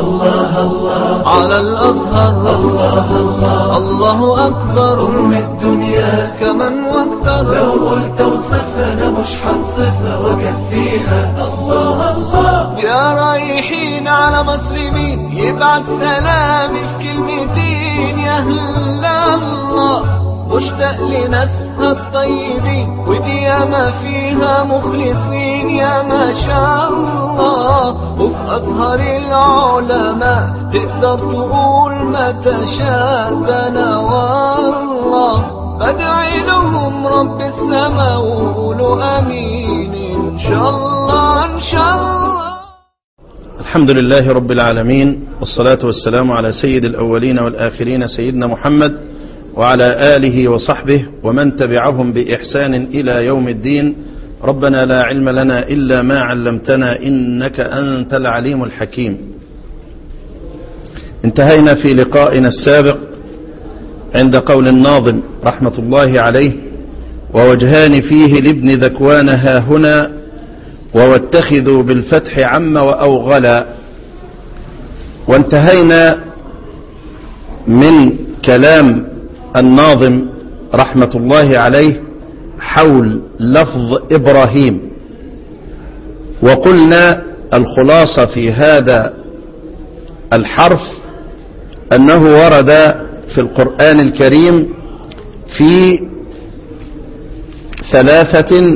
الله الله على الأزهر الله الله الله أكبر حرم الدنيا كمن واكثر لو قلت وصفنا مش حنصفها وكفيها الله الله يا رايحين على مسلمين يبعت سلامي في كلمتين يا أهل الله مشتاق لناسها الطيبين ودي ياما فيها مخلصين يا ما شاء الله وفي أزهر العلماء تقدر تقول ما تشاء ده أنا والله بدعي لهم رب السماء وقولوا امين ان شاء الله ان شاء الله الحمد لله رب العالمين والصلاة والسلام على سيد الأولين والآخرين سيدنا محمد وعلى آله وصحبه ومن تبعهم بإحسان إلى يوم الدين ربنا لا علم لنا إلا ما علمتنا إنك أنت العليم الحكيم انتهينا في لقائنا السابق عند قول الناظم رحمة الله عليه ووجهان فيه لابن ذكوان ها هنا وواتخذوا بالفتح عم وأوغلا وانتهينا من كلام الناظم رحمة الله عليه حول لفظ إبراهيم وقلنا الخلاصة في هذا الحرف أنه ورد في القرآن الكريم في ثلاثة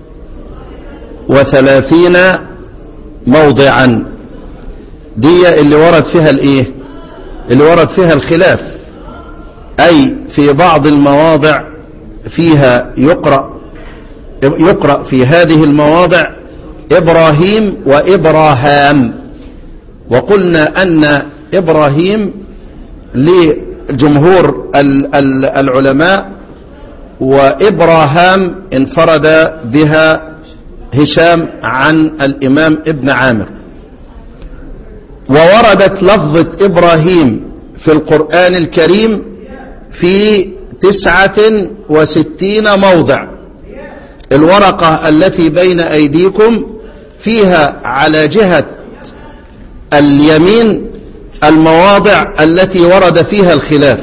وثلاثين موضعا دي اللي ورد فيها الايه اللي ورد فيها الخلاف اي في بعض المواضع فيها يقرأ يقرأ في هذه المواضع ابراهيم وابراهام وقلنا ان ابراهيم لجمهور ال- ال- العلماء وابراهام انفرد بها هشام عن الامام ابن عامر ووردت لفظة ابراهيم في القرآن الكريم في تسعة وستين موضع الورقة التي بين ايديكم فيها على جهة اليمين المواضع التي ورد فيها الخلاف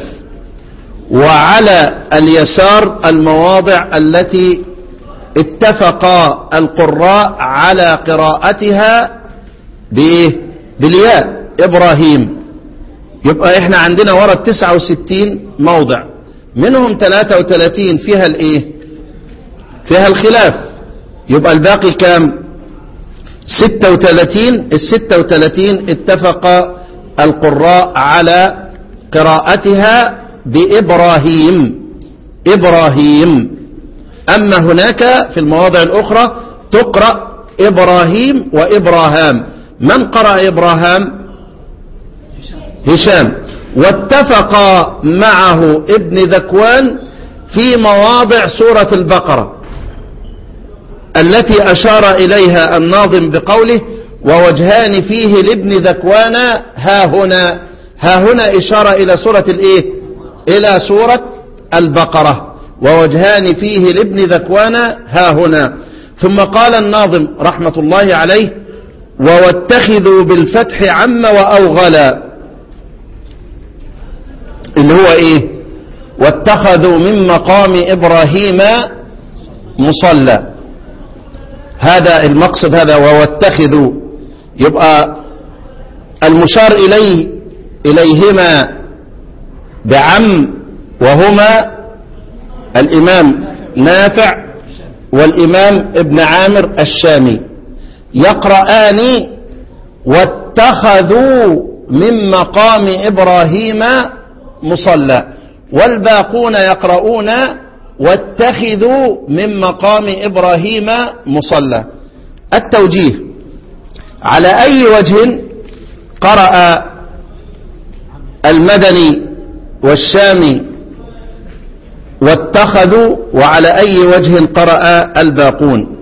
وعلى اليسار المواضع التي اتفق القراء على قراءتها بايه بالياء ابراهيم يبقى احنا عندنا ورد 69 موضع منهم 33 فيها الايه فيها الخلاف يبقى الباقي كام 36 ال 36 اتفق القراء على قراءتها بإبراهيم إبراهيم أما هناك في المواضع الأخرى تقرأ إبراهيم وإبراهام من قرأ إبراهام هشام واتفق معه ابن ذكوان في مواضع سورة البقرة التي أشار إليها الناظم بقوله ووجهان فيه لابن ذكوان ها هنا ها هنا إشارة إلى سورة الإيه إلى سورة البقرة ووجهان فيه لابن ذكوان ها هنا ثم قال الناظم رحمة الله عليه وواتخذوا بالفتح عم وأوغلا اللي هو إيه واتخذوا من مقام إبراهيم مصلى هذا المقصد هذا وواتخذوا يبقى المشار إليه إليهما بعم وهما الإمام نافع والإمام ابن عامر الشامي يقرآن واتخذوا من مقام إبراهيم مصلى والباقون يقرؤون واتخذوا من مقام إبراهيم مصلى التوجيه على أي وجه قرأ المدني والشامي واتخذوا وعلى أي وجه قرأ الباقون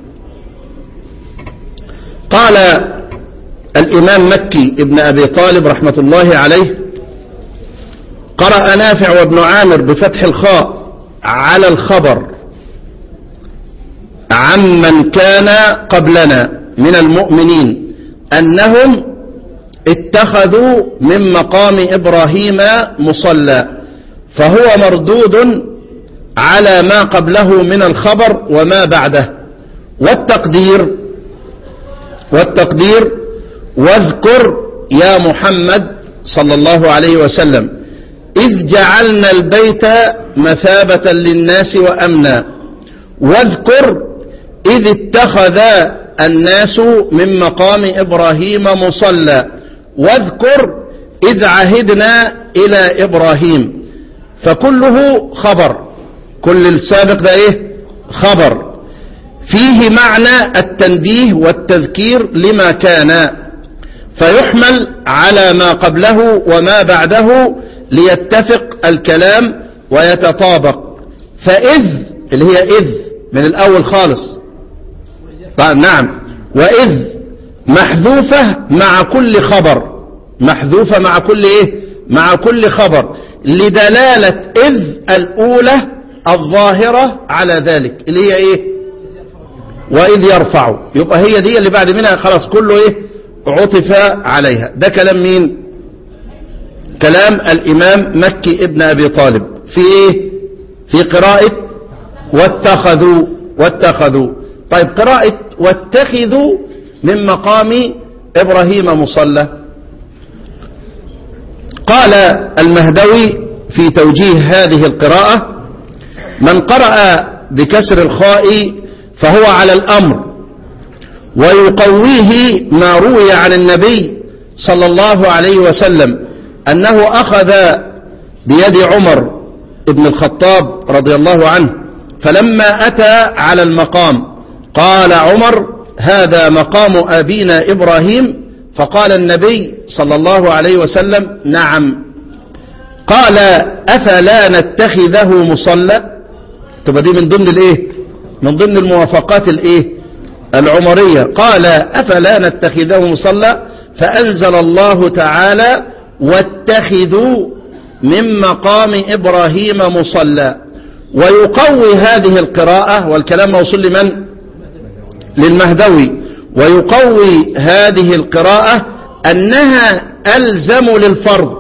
قال الإمام مكي ابن أبي طالب رحمة الله عليه قرأ نافع وابن عامر بفتح الخاء على الخبر عمن كان قبلنا من المؤمنين أنهم اتخذوا من مقام إبراهيم مصلى فهو مردود على ما قبله من الخبر وما بعده والتقدير والتقدير واذكر يا محمد صلى الله عليه وسلم إذ جعلنا البيت مثابة للناس وأمنا واذكر إذ اتخذ الناس من مقام إبراهيم مصلى واذكر إذ عهدنا إلى إبراهيم فكله خبر كل السابق ده إيه خبر فيه معنى التنبيه والتذكير لما كان فيحمل على ما قبله وما بعده ليتفق الكلام ويتطابق فإذ اللي هي إذ من الأول خالص نعم وإذ محذوفة مع كل خبر محذوفة مع كل إيه مع كل خبر لدلالة إذ الأولى الظاهرة على ذلك اللي هي إيه وإذ يرفع يبقى هي دي اللي بعد منها خلاص كله إيه عطف عليها ده كلام مين كلام الإمام مكي ابن أبي طالب في إيه في قراءة واتخذوا واتخذوا طيب قراءة واتخذوا من مقام إبراهيم مصلى قال المهدوي في توجيه هذه القراءة من قرأ بكسر الخاء فهو على الأمر ويقويه ما روي عن النبي صلى الله عليه وسلم أنه أخذ بيد عمر ابن الخطاب رضي الله عنه فلما أتى على المقام قال عمر هذا مقام أبينا إبراهيم فقال النبي صلى الله عليه وسلم نعم قال أفلا نتخذه مصلى تبقى دي من ضمن الايه من ضمن الموافقات الايه العمرية قال أفلا نتخذه مصلى فأنزل الله تعالى واتخذوا من مقام إبراهيم مصلى ويقوي هذه القراءة والكلام موصول لمن للمهدوي ويقوي هذه القراءة أنها ألزم للفرض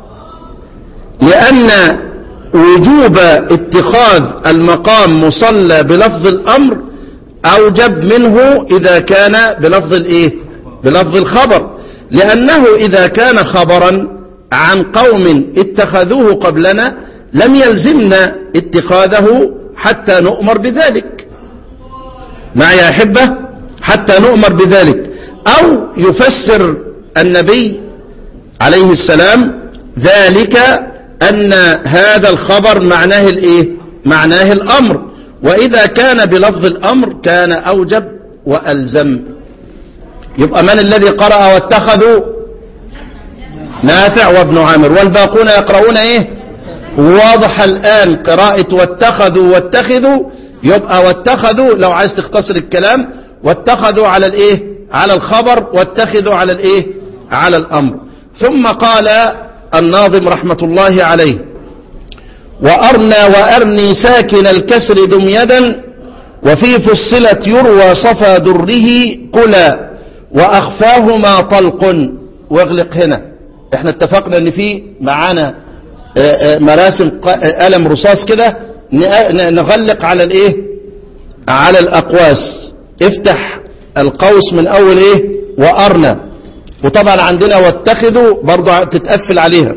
لأن وجوب اتخاذ المقام مصلى بلفظ الأمر أوجب منه إذا كان بلفظ الإيه بلفظ الخبر لأنه إذا كان خبرا عن قوم اتخذوه قبلنا لم يلزمنا اتخاذه حتى نؤمر بذلك معي يا أحبة حتى نؤمر بذلك أو يفسر النبي عليه السلام ذلك أن هذا الخبر معناه الإيه معناه الأمر وإذا كان بلفظ الأمر كان أوجب وألزم يبقى من الذي قرأ واتخذوا نافع وابن عامر والباقون يقرؤون ايه واضح الآن قراءة واتخذوا واتخذوا يبقى واتخذوا لو عايز تختصر الكلام واتخذوا على الايه على الخبر واتخذوا على الايه على الأمر ثم قال الناظم رحمة الله عليه وأرنى وأرني ساكن الكسر دم يدا وفي فصلت يروى صفى دره كلا وأخفاهما طلق واغلق هنا احنا اتفقنا ان في معانا مراسم قلم رصاص كده نغلق على الايه على الاقواس افتح القوس من اول ايه وارنا وطبعا عندنا واتخذوا برضو تتقفل عليها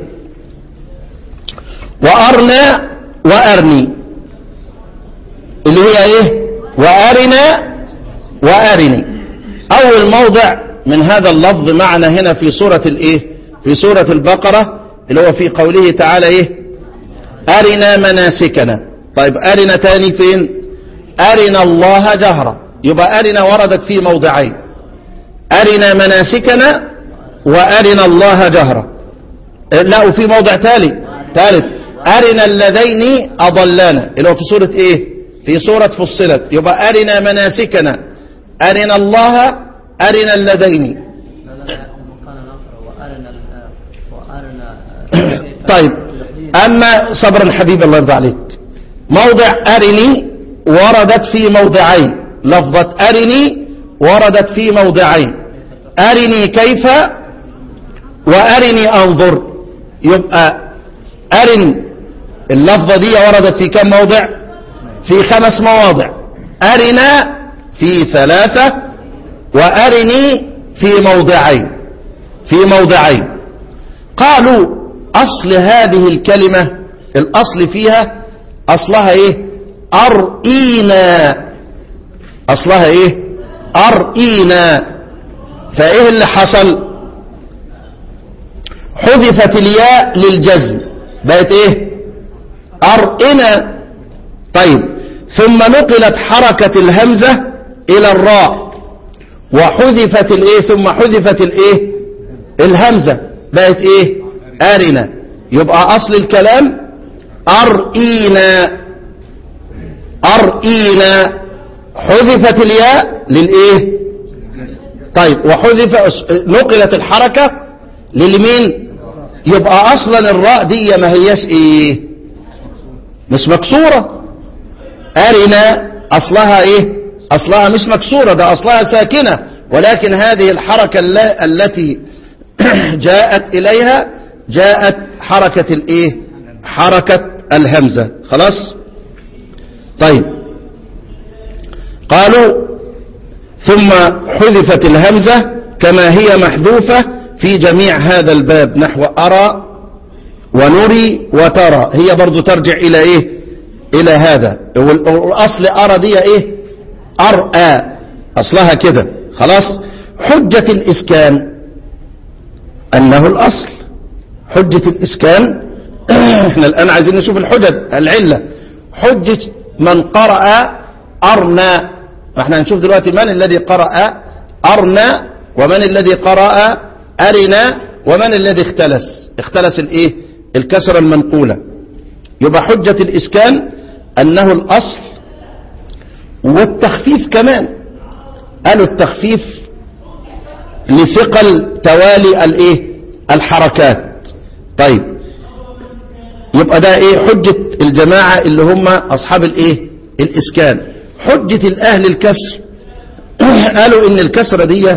وارنا وارني اللي هي ايه وارنا وارني اول موضع من هذا اللفظ معنا هنا في سورة الايه في سورة البقرة اللي هو في قوله تعالى ايه ارنا مناسكنا طيب ارنا تاني فين ارنا الله جهرا يبقى ارنا وردت في موضعين ارنا مناسكنا وارنا الله جهرا لا وفي موضع ثالث ثالث ارنا اللذين اضلانا اللي هو في سورة ايه في سورة فصلت يبقى ارنا مناسكنا ارنا الله ارنا اللذين طيب أما صبر الحبيب الله يرضى عليك موضع أرني وردت في موضعين لفظة أرني وردت في موضعين أرني كيف وأرني أنظر يبقى أرن اللفظة دي وردت في كم موضع في خمس مواضع أرنا في ثلاثة وأرني في موضعين في موضعين قالوا أصل هذه الكلمة الأصل فيها أصلها إيه أرئينا أصلها إيه أرئينا فإيه اللي حصل حذفت الياء للجزم بقت إيه أرئنا طيب ثم نقلت حركة الهمزة إلى الراء وحذفت الإيه ثم حذفت الإيه الهمزة بقت إيه أرنا يبقى أصل الكلام أرئينا أرئينا حذفت الياء للإيه طيب وحذف نقلت الحركة للمين يبقى أصلا الراء دي ما هياش إيه مش مكسورة أرنا أصلها إيه أصلها مش مكسورة ده أصلها ساكنة ولكن هذه الحركة التي جاءت إليها جاءت حركة الإيه حركة الهمزة خلاص طيب قالوا ثم حذفت الهمزة كما هي محذوفة في جميع هذا الباب نحو أرى ونري وترى هي برضو ترجع إلى إيه إلى هذا والأصل أرى دي إيه أرأى أصلها كده خلاص حجة الإسكان أنه الأصل حجة الإسكان احنا الآن عايزين نشوف الحجج العلة حجة من قرأ أرنا احنا هنشوف دلوقتي من الذي قرأ أرنا ومن الذي قرأ أرنا ومن الذي اختلس اختلس الايه الكسرة المنقولة يبقى حجة الإسكان أنه الأصل والتخفيف كمان قالوا التخفيف لثقل توالي الايه الحركات طيب يبقى ده ايه حجة الجماعة اللي هم اصحاب الايه الاسكان حجة الاهل الكسر قالوا ان الكسرة دي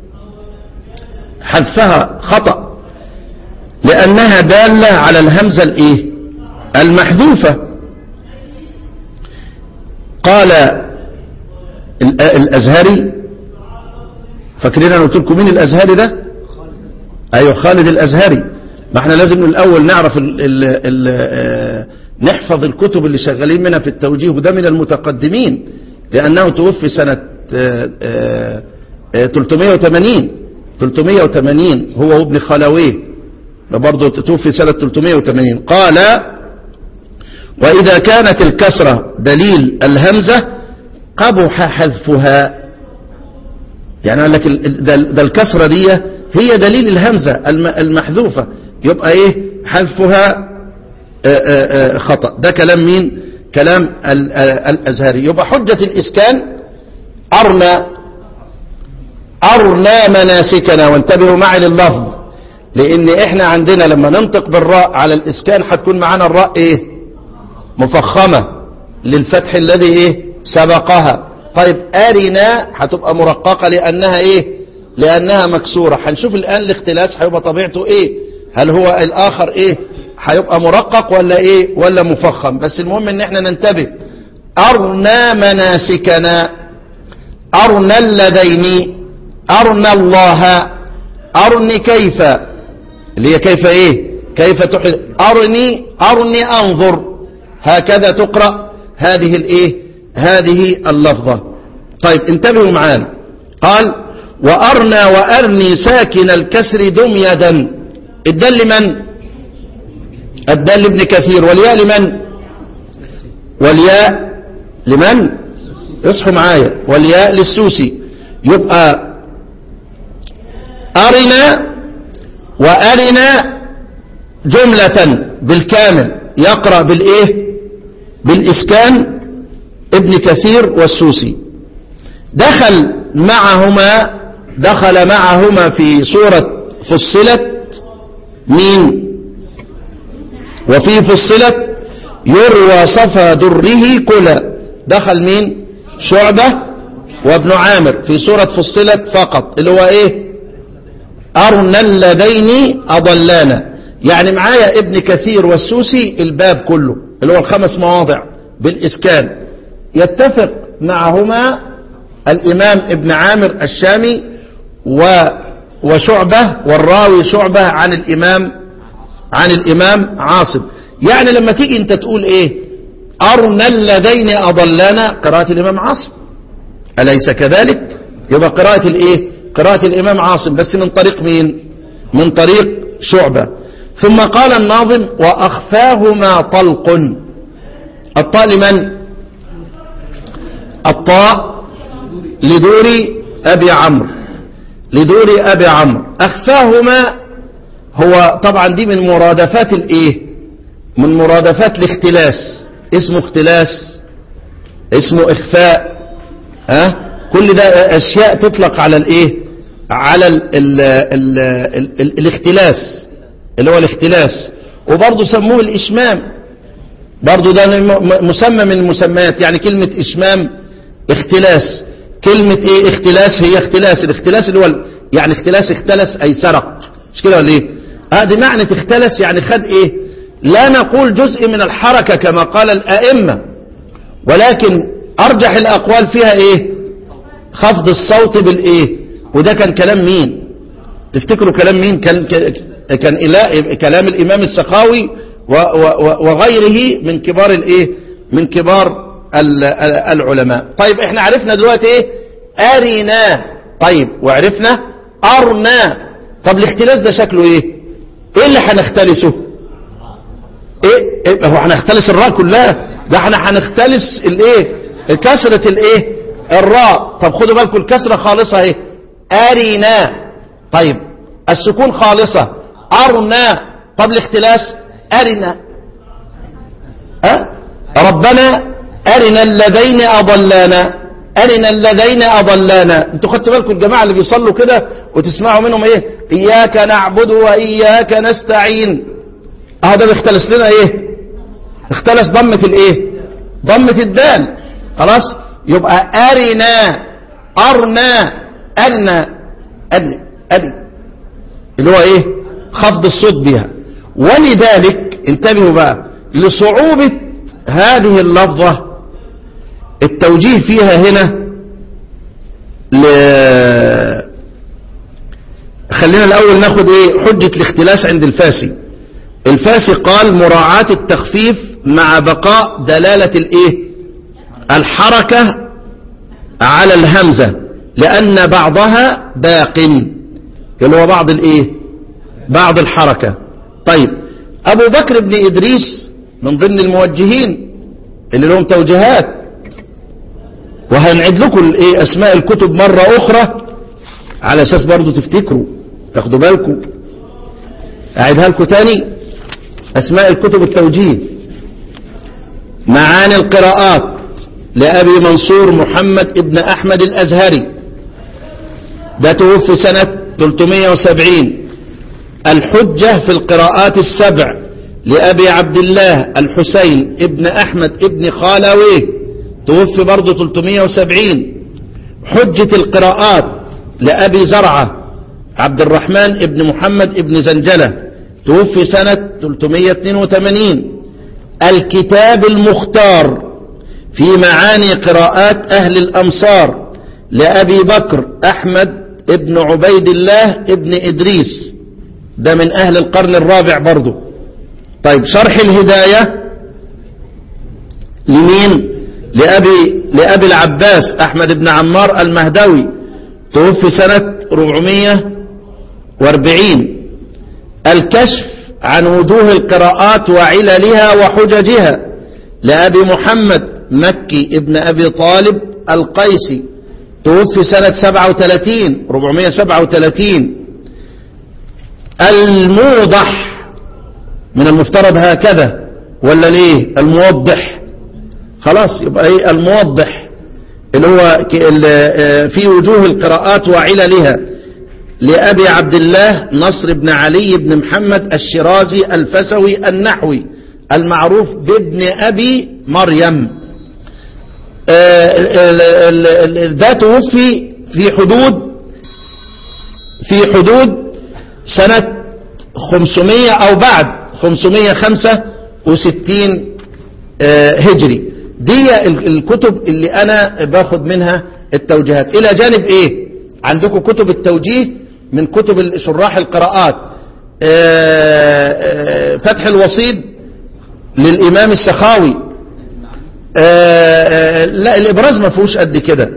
حذفها خطأ لانها دالة على الهمزة الايه المحذوفة قال الازهري فاكرين انا قلت لكم مين الازهري ده ايوه خالد الازهري ما احنا لازم من الاول نعرف ال ال ال نحفظ الكتب اللي شغالين منها في التوجيه وده من المتقدمين لانه توفي سنة 380 380 هو وابن خلويه برضه توفي سنة 380 قال وإذا كانت الكسرة دليل الهمزة قبح حذفها يعني قال لك ده الكسرة دي هي دليل الهمزة المحذوفة يبقى ايه حذفها خطأ ده كلام مين كلام الأزهري يبقى حجة الإسكان أرنا أرنا مناسكنا وانتبهوا معي لللفظ لأن إحنا عندنا لما ننطق بالراء على الإسكان هتكون معانا الراء إيه مفخمة للفتح الذي إيه سبقها طيب أرنا هتبقى مرققة لأنها إيه لأنها مكسورة هنشوف الآن الاختلاس هيبقى طبيعته إيه هل هو الآخر إيه هيبقى مرقق ولا إيه ولا مفخم بس المهم إن إحنا ننتبه أرنا مناسكنا أرنا اللذين أرنا الله أرني كيف اللي هي كيف إيه كيف تحل أرني أرني أنظر هكذا تقرأ هذه الإيه هذه اللفظة طيب انتبهوا معانا قال وأرنا وأرني ساكن الكسر دميدا الدل لمن الدل ابن كثير والياء لمن والياء لمن اصحوا معايا والياء للسوسي يبقى أرنا وأرنا جملة بالكامل يقرأ بالإيه بالإسكان ابن كثير والسوسي دخل معهما دخل معهما في سورة فصلت مين وفي فصلت يروى صفى دره كلا دخل مين شعبة وابن عامر في سورة فصلت فقط اللي هو ايه أرنا اللذين أضلانا يعني معايا ابن كثير والسوسي الباب كله اللي هو الخمس مواضع بالإسكان يتفق معهما الإمام ابن عامر الشامي و وشعبة والراوي شعبة عن الإمام عن الإمام عاصم يعني لما تيجي انت تقول ايه أرنا اللذين أضلانا قراءة الإمام عاصم أليس كذلك يبقى قراءة الايه قراءة الإمام عاصم بس من طريق مين من طريق شعبة ثم قال الناظم وأخفاهما طلق الطاء لمن الطاء لدور أبي عمرو لدور أبي عمرو أخفاهما هو طبعا دي من مرادفات الايه من مرادفات الاختلاس اسمه اختلاس اسمه اخفاء ها كل ده اشياء تطلق على الايه على ال ال ال ال ال الاختلاس اللي هو الاختلاس وبرضه سموه الاشمام برضه ده م- مسمى من المسميات يعني كلمة اشمام اختلاس كلمة ايه اختلاس هي اختلاس الاختلاس اللي هو ال- يعني اختلاس اختلس اي سرق مش كده ولا ايه هذه معنى اختلس يعني خد ايه لا نقول جزء من الحركة كما قال الائمة ولكن ارجح الاقوال فيها ايه خفض الصوت بالايه وده كان كلام مين تفتكروا كلام مين كان كان إلا كلام الامام السخاوي و- و- وغيره من كبار الايه من كبار ال- ال- العلماء طيب احنا عرفنا دلوقتي ايه ارنا طيب وعرفنا ارنا طب الاختلاس ده شكله ايه ايه اللي هنختلسه ايه, إيه هو هنختلس الراء كلها ده احنا هنختلس الايه كسرة الايه الراء طب خدوا بالكم الكسرة خالصة ايه ارنا طيب السكون خالصة ارنا طب الاختلاس ارنا أه؟ ربنا ارنا الذين اضلانا ارنا الذين اضلانا انتوا خدتوا بالكم الجماعه اللي بيصلوا كده وتسمعوا منهم ايه اياك نعبد واياك نستعين اهو ده بيختلس لنا ايه اختلس ضمه الايه ضمه الدال خلاص يبقى ارنا ارنا ارنا ارنا ارنا اللي هو ايه خفض الصوت بها ولذلك انتبهوا بقى لصعوبة هذه اللفظة التوجيه فيها هنا ل... خلينا الأول ناخد ايه حجة الاختلاس عند الفاسي الفاسي قال مراعاة التخفيف مع بقاء دلالة الايه الحركة على الهمزة لأن بعضها باق اللي هو بعض الايه بعض الحركة طيب ابو بكر بن ادريس من ضمن الموجهين اللي لهم توجيهات وهنعيد لكم الايه اسماء الكتب مرة اخرى على اساس برضو تفتكروا تاخدوا بالكم اعيدها لكم تاني اسماء الكتب التوجيه معاني القراءات لابي منصور محمد ابن احمد الازهري ده توفي سنة 370 الحجة في القراءات السبع لأبي عبد الله الحسين ابن أحمد ابن خالويه توفي برضه 370 حجة القراءات لأبي زرعة عبد الرحمن ابن محمد ابن زنجلة توفي سنة 382 الكتاب المختار في معاني قراءات أهل الأمصار لأبي بكر أحمد ابن عبيد الله ابن إدريس ده من أهل القرن الرابع برضه طيب شرح الهداية لمين لأبي, لأبي العباس أحمد بن عمار المهدوي توفي سنة 440 الكشف عن وجوه القراءات وعللها وحججها لأبي محمد مكي ابن أبي طالب القيسي توفي سنة 37 437 الموضح من المفترض هكذا ولا ليه الموضح خلاص يبقى ايه الموضح اللي هو ك- ال- آه، في وجوه القراءات وعللها لأبي عبد الله نصر بن علي بن محمد الشرازي الفسوي النحوي المعروف بابن أبي مريم آه، ال- ال- ال- ده توفي في حدود في حدود سنة 500 أو بعد 565 آه، هجري دي ال- الكتب اللي أنا باخد منها التوجيهات إلى جانب إيه عندكم كتب التوجيه من كتب ال- شراح القراءات آه، آه، فتح الوصيد للإمام السخاوي آه، آه، لا الإبراز ما فيهوش قد كده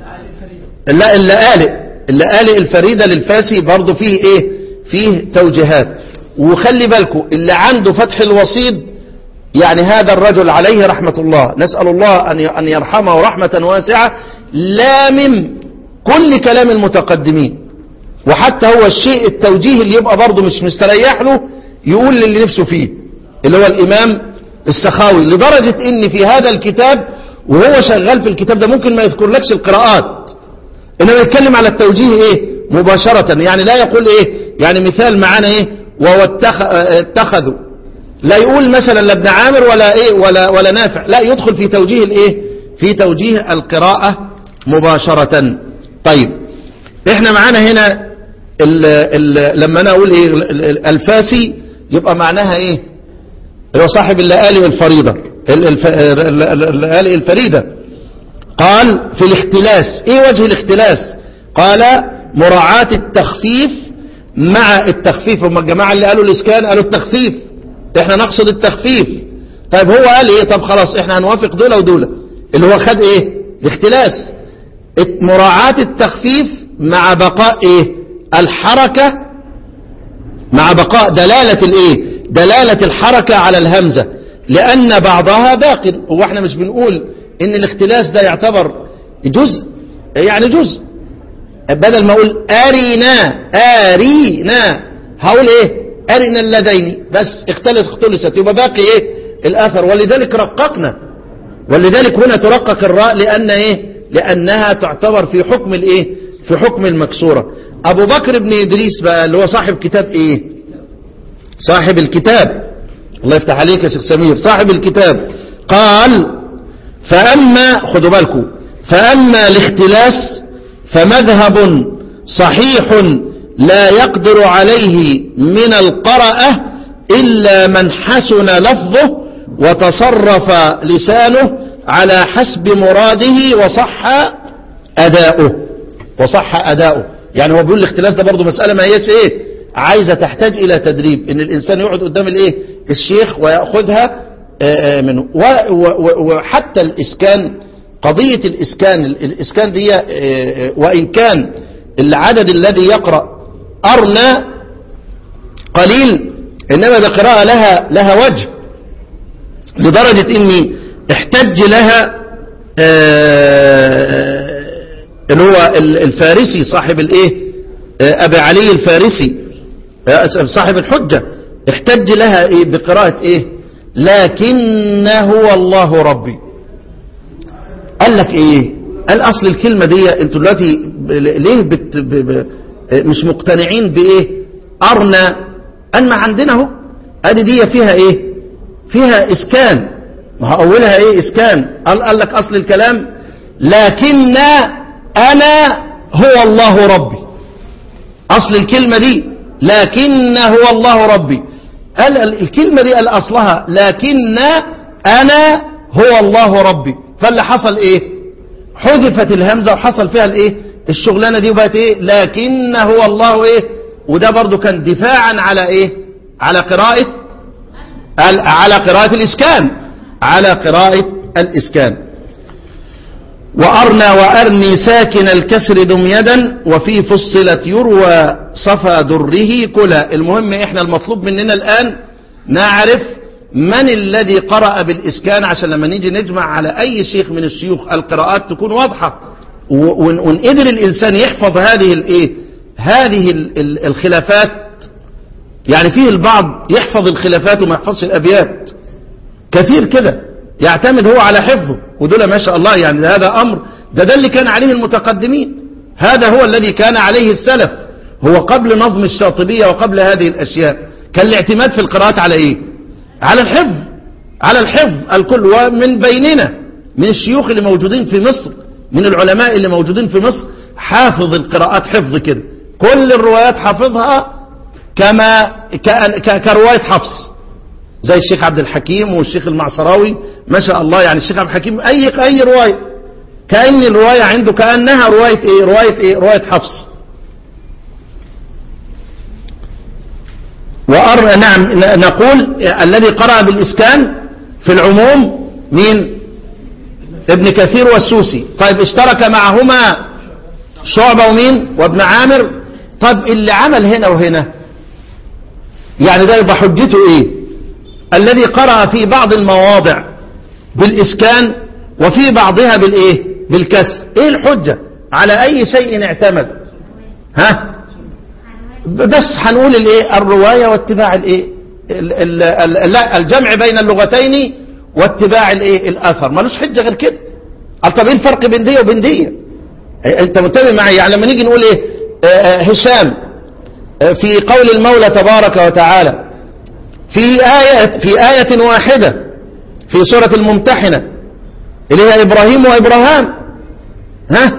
لا اللآلئ اللآلئ الفريدة للفاسي برضو فيه ايه فيه توجيهات وخلي بالكم اللي عنده فتح الوصيد يعني هذا الرجل عليه رحمة الله نسأل الله أن أن يرحمه رحمة واسعة لامم كل كلام المتقدمين وحتى هو الشيء التوجيه اللي يبقى برضه مش مستريح له يقول للي نفسه فيه اللي هو الإمام السخاوي لدرجة ان في هذا الكتاب وهو شغال في الكتاب ده ممكن ما يذكرلكش القراءات انما يتكلم على التوجيه ايه مباشرة يعني لا يقول ايه يعني مثال معانا ايه وهو اتخ- اتخذوا لا يقول مثلا لا ابن عامر ولا ايه ولا ولا نافع لا يدخل في توجيه الايه في توجيه القراءة مباشرة طيب احنا معانا هنا ال ال لما انا اقول ايه ال- ال- الفاسي يبقى معناها ايه اللي هو صاحب اللآلي والفريضة ال- الف- ال- ال- اللآلي الفريدة قال في الاختلاس ايه وجه الاختلاس قال مراعاة التخفيف مع التخفيف هم الجماعة اللي قالوا الاسكان قالوا التخفيف احنا نقصد التخفيف طيب هو قال ايه طب خلاص احنا هنوافق دولة ودولة اللي هو خد ايه الاختلاس الت- مراعاة التخفيف مع بقاء ايه الحركة مع بقاء دلالة الايه دلالة الحركة على الهمزة لان بعضها باق هو احنا مش بنقول ان الاختلاس ده يعتبر جزء يعني جزء بدل ما اقول ارينا ارينا هقول ايه ارينا اللذين بس اختلس اختلست يبقى باقي ايه الاثر ولذلك رققنا ولذلك هنا ترقق الراء لان ايه لانها تعتبر في حكم الايه في حكم المكسوره ابو بكر بن ادريس بقى اللي هو صاحب كتاب ايه صاحب الكتاب الله يفتح عليك يا شيخ سمير صاحب الكتاب قال فأما خدوا بالكم فأما الاختلاس فمذهب صحيح لا يقدر عليه من القرأة إلا من حسن لفظه وتصرف لسانه على حسب مراده وصح أداؤه وصح أداؤه يعني هو بيقول الاختلاس ده برضه مسألة ما هيش ايه عايزة تحتاج إلى تدريب إن الإنسان يقعد قدام الايه الشيخ ويأخذها آه، آه، منه و- و- و- وحتى الإسكان قضية الإسكان الإسكان دي آه، آه، وإن كان العدد الذي يقرأ أرنى قليل إنما ده قراءة لها لها وجه لدرجة إني احتج لها آه، اللي هو ال- الفارسي صاحب الايه آه، ابي علي الفارسي آه، صاحب الحجة احتج لها ايه بقراءة ايه لكن هو الله ربي قال لك ايه قال اصل الكلمة دي انتوا دلوقتي ب- ليه بت ب ب مش مقتنعين بايه ارنا ان ما عندنا اهو ادي دي فيها ايه فيها اسكان ما هو اولها ايه اسكان قال, قال لك اصل الكلام لكن انا هو الله ربي اصل الكلمة دي لكن هو الله ربي قال ال- الكلمة دي قال اصلها لكن انا هو الله ربي فاللي حصل ايه حذفت الهمزة وحصل فيها الايه الشغلانة دي وبقت ايه لكن هو الله ايه وده برضو كان دفاعا على ايه على قراءة ال- على قراءة الإسكان على قراءة الإسكان وأرنى وأرني ساكن الكسر دم يدا وفي فصلت يروى صفا دره كلا المهم إحنا المطلوب مننا الآن نعرف من الذي قرأ بالإسكان عشان لما نيجي نجمع على أي شيخ من الشيوخ القراءات تكون واضحة و- وإن وإن قدر الإنسان يحفظ هذه الإيه هذه ال- ال- الخلافات يعني فيه البعض يحفظ الخلافات وما يحفظش الأبيات كثير كده يعتمد هو على حفظه ودول ما شاء الله يعني هذا أمر ده ده اللي كان عليه المتقدمين هذا هو الذي كان عليه السلف هو قبل نظم الشاطبية وقبل هذه الأشياء كان الاعتماد في القراءات على إيه على الحفظ على الحفظ الكل ومن بيننا من الشيوخ اللي موجودين في مصر من العلماء اللي موجودين في مصر حافظ القراءات حفظ كده كل الروايات حافظها كما كأن- ك- كرواية حفص زي الشيخ عبد الحكيم والشيخ المعصراوي ما شاء الله يعني الشيخ عبد الحكيم اي اي روايه كأن الروايه عنده كأنها روايه ايه روايه ايه روايه حفص وأر... نعم ن- نقول الذي قرأ بالإسكان في العموم مين ابن كثير والسوسي طيب اشترك معهما شعبة ومين وابن عامر طب اللي عمل هنا وهنا يعني ده يبقى حجته ايه الذي قرأ في بعض المواضع بالإسكان وفي بعضها بالايه بالكسر ايه الحجة على اي شيء اعتمد ها بس هنقول الايه الرواية واتباع الايه ال- ال- ال- لا الجمع بين اللغتين واتباع الايه الاثر ملوش حجة غير كده قال طب ايه الفرق بين دي وبين دي إيه، انت منتبه معي يعني لما نيجي نقول ايه آه، آه، هشام آه، في قول المولى تبارك وتعالى في آية في آية واحدة في سورة الممتحنة اللي هي إبراهيم وإبراهام ها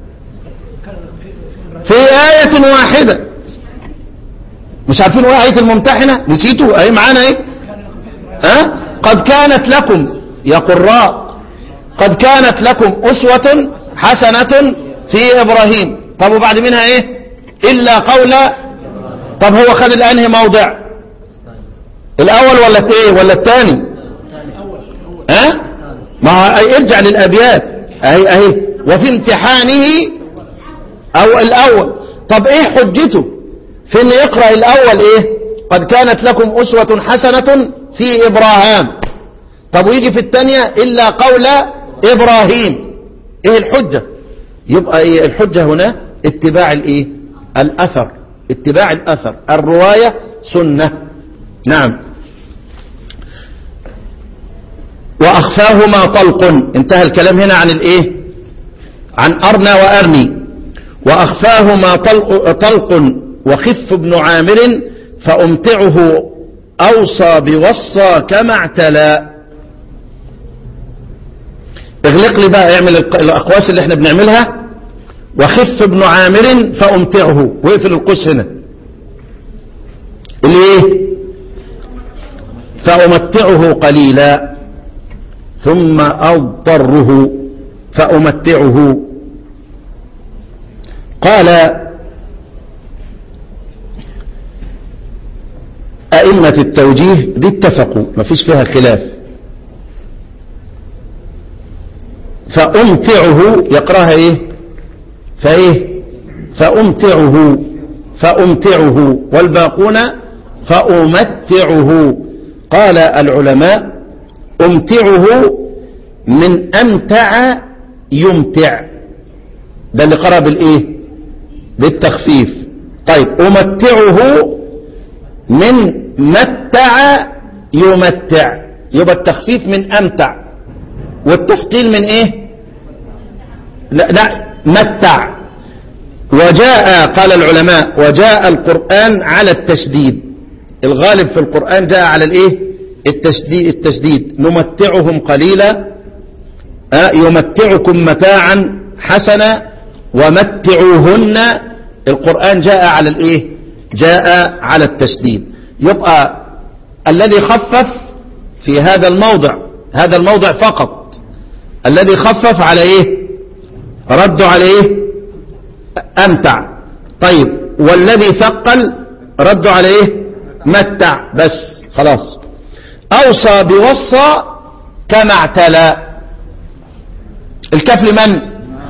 في آية واحدة مش عارفين ايه آية الممتحنة نسيتوا اهي معانا ايه ها قد كانت لكم يا قراء قد كانت لكم أسوة حسنة في إبراهيم طب وبعد منها ايه إلا قول طب هو خد الأنهي موضع الأول ولا ايه ولا الثاني ها ما هو ارجع للأبيات اهي اهي وفي امتحانه أو الأول طب ايه حجته في ان يقرأ الأول ايه قد كانت لكم أسوة حسنة في إبراهام طب ويجي في الثانية إلا قول إبراهيم ايه الحجة يبقى ايه الحجة هنا اتباع الايه الأثر اتباع الأثر الرواية سنة نعم وأخفاهما طلق انتهى الكلام هنا عن الايه عن أرنى وأرني وأخفاهما طلق, طلق وخف ابن عامر فأمتعه أوصى بوصى كما اعتلى اغلق لي بقى اعمل الق- الأقواس اللي احنا بنعملها وخف ابن عامر فأمتعه واقفل القوس هنا اللي ايه فأمتعه قليلا ثم أضطره فأمتعه قال أئمة التوجيه دي اتفقوا ما فيش فيها خلاف فأمتعه يقراها ايه فايه فأمتعه فأمتعه والباقون فأمتعه قال العلماء أمتعه من أمتع يمتع ده اللي قرأ بالإيه بالتخفيف طيب أمتعه من متع يمتع يبقى التخفيف من أمتع والتثقيل من إيه لا, لا متع وجاء قال العلماء وجاء القرآن على التشديد الغالب في القرآن جاء على الايه التشديد, التشديد نمتعهم قليلا آه، يمتعكم متاعا حسنا ومتعوهن القرآن جاء على الايه جاء على التشديد يبقى الذي خفف في هذا الموضع هذا الموضع فقط الذي خفف على ايه ردوا على ايه امتع طيب والذي ثقل ردوا على ايه متع بس خلاص اوصى بوصى كما اعتلى الكاف لمن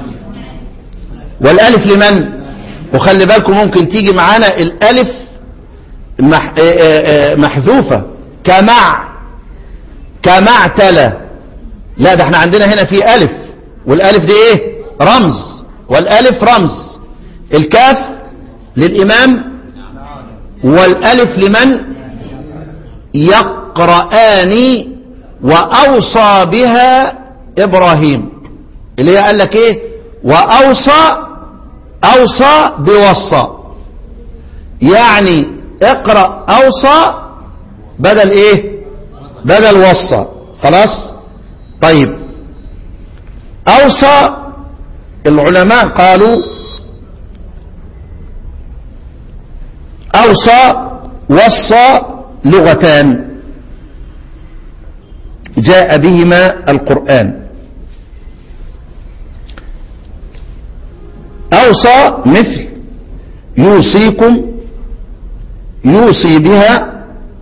والالف لمن وخلي بالكم ممكن تيجي معانا الالف مح... آه، آه، آه، محذوفة كمع كما اعتلى لا ده احنا عندنا هنا في الف والالف دي ايه رمز والالف رمز الكاف للامام والالف لمن يقرآن وأوصى بها إبراهيم اللي هي قال لك إيه وأوصى أوصى بوصى يعني اقرأ أوصى بدل إيه بدل وصى خلاص طيب أوصى العلماء قالوا أوصى وصى لغتان جاء بهما القرآن أوصى مثل يوصيكم يوصي بها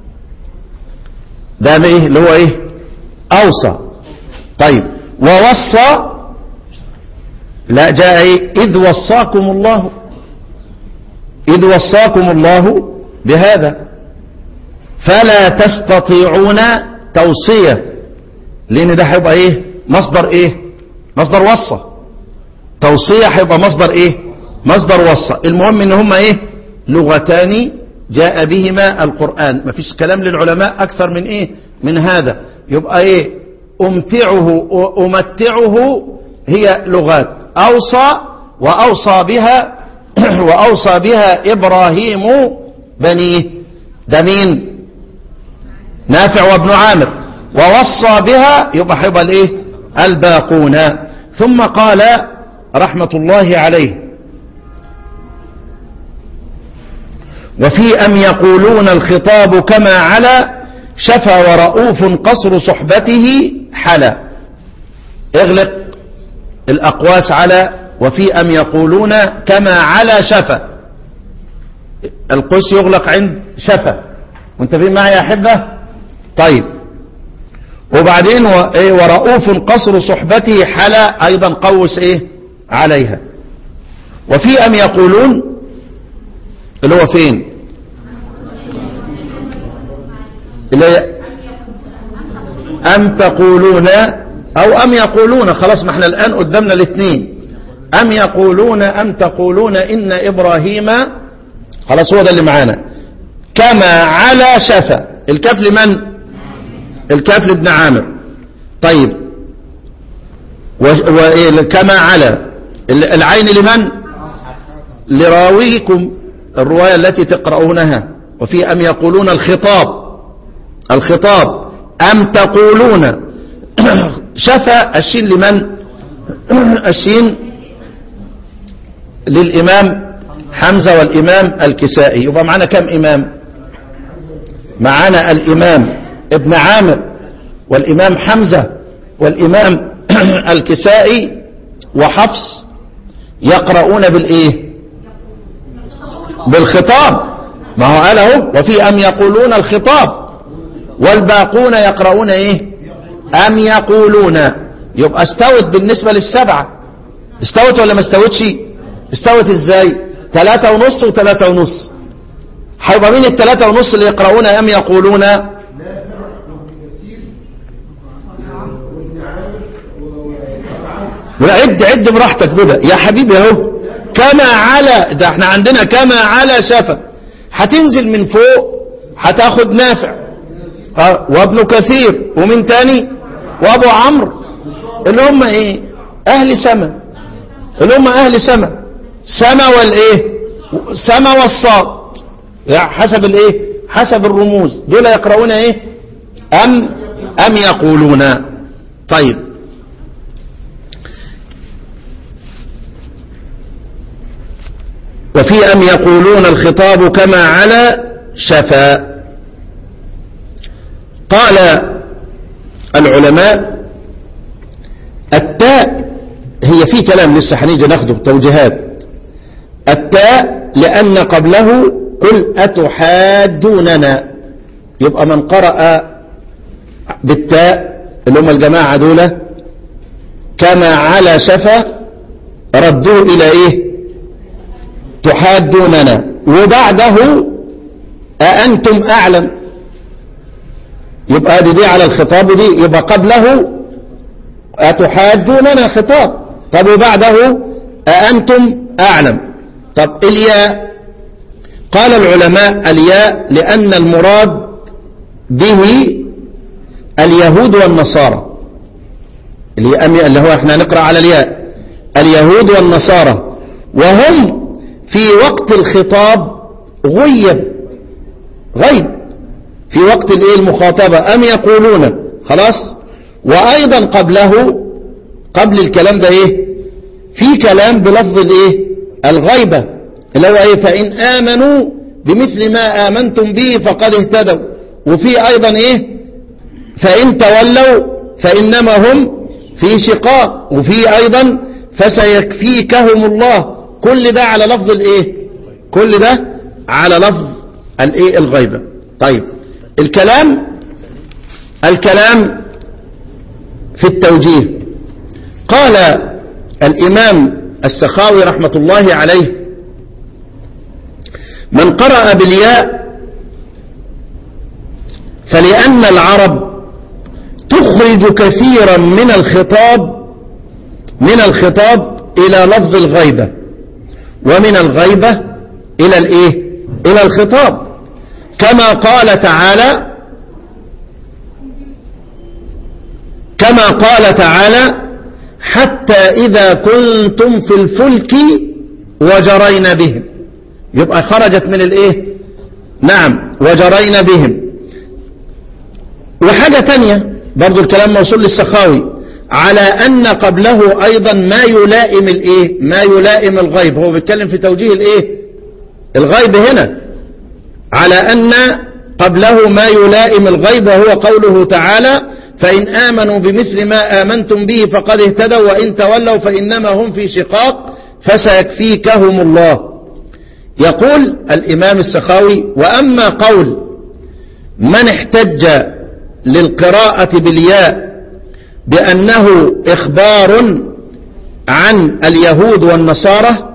ده ايه اللي هو ايه أوصى طيب ووصى لا جاء ايه إذ وصاكم الله إذ وصاكم الله بهذا فلا تستطيعون توصية لأن ده هيبقى إيه مصدر إيه مصدر وصى توصية هيبقى مصدر إيه مصدر وصى المهم إن هما إيه لغتان جاء بهما القرآن مفيش كلام للعلماء أكثر من إيه من هذا يبقى إيه أمتعه وأمتعه هي لغات أوصى وأوصى بها وأوصى بها إبراهيم بنيه ده مين نافع وابن عامر ووصى بها يبقى حبا الايه الباقون ثم قال رحمة الله عليه وفي أم يقولون الخطاب كما على شفى ورؤوف قصر صحبته حلا اغلق الأقواس على وفي أم يقولون كما على شفى القوس يغلق عند شفى وانت فين معي يا أحبة طيب وبعدين و- إيه ورؤوف قصر صحبته حلا أيضا قوس إيه عليها وفي أم يقولون اللي هو فين اللي هي أم تقولون أو أم يقولون خلاص ما احنا الآن قدامنا الاثنين أم يقولون أم تقولون إن إبراهيم خلاص هو ده اللي معانا كما على شفا الكاف لمن الكاف لابن عامر طيب و... و... كما على ال- العين لمن لراويكم الرواية التي تقرؤونها وفي أم يقولون الخطاب الخطاب أم تقولون شفا الشين لمن الشين للإمام حمزة والإمام الكسائي يبقى معنا كم إمام معنا الإمام ابن عامر والإمام حمزة والإمام الكسائي وحفص يقرؤون بالإيه بالخطاب ما هو قال اهو وفي أم يقولون الخطاب والباقون يقرؤون إيه أم يقولون يبقى استوت بالنسبة للسبعة استوت ولا ما استوتش استوت ازاي ثلاثة ونص وثلاثة ونص هيبقى مين الثلاثة ونص اللي يقرؤون أم يقولون وعد عد براحتك كده يا حبيبي اهو كما على ده احنا عندنا كما على شفا هتنزل من فوق هتاخد نافع اه وابن كثير ومن تاني وابو عمرو اللي هم ايه اهل سما اللي هم اهل سما سما والايه سما والصاد يعني حسب الايه حسب الرموز دول يقرؤون ايه ام ام يقولون طيب وفي أم يقولون الخطاب كما على شفا قال العلماء التاء هي في كلام لسه هنيجي ناخده توجيهات التاء لأن قبله قل أتحادوننا يبقى من قرأ بالتاء اللي هم الجماعة دول كما على شفا ردوه إلى إيه تحادوننا وبعده أأنتم أعلم يبقى دي, دي على الخطاب دي يبقى قبله أتحادوننا خطاب طب وبعده أأنتم أعلم طب الياء قال العلماء الياء لأن المراد به اليهود والنصارى اللي هو احنا نقرأ على الياء اليهود والنصارى وهم في وقت الخطاب غيب غيب في وقت الايه المخاطبة أم يقولون خلاص وأيضا قبله قبل الكلام ده ايه في كلام بلفظ الايه الغيبة اللي هو ايه فإن آمنوا بمثل ما آمنتم به فقد اهتدوا وفي أيضا إيه فإن تولوا فإنما هم في شقاق وفي أيضا فسيكفيكهم الله كل ده على لفظ الإيه كل ده على لفظ الإيه الغيبة طيب الكلام الكلام في التوجيه قال الإمام السخاوي رحمة الله عليه من قرأ بالياء فلأن العرب تخرج كثيرا من الخطاب من الخطاب إلى لفظ الغيبة ومن الغيبة إلى الإيه إلى الخطاب كما قال تعالى كما قال تعالى حتى إذا كنتم في الفلك وجرين بهم يبقى خرجت من الايه نعم وجرين بهم وحاجة تانية برضو الكلام موصول للسخاوي على أن قبله أيضا ما يلائم الايه ما يلائم الغيب هو بيتكلم في توجيه الايه الغيب هنا على أن قبله ما يلائم الغيب وهو قوله تعالى فإن آمنوا بمثل ما آمنتم به فقد اهتدوا وإن تولوا فإنما هم في شقاق فسيكفيكهم الله يقول الإمام السخاوي وأما قول من احتج للقراءة بالياء بأنه إخبار عن اليهود والنصارى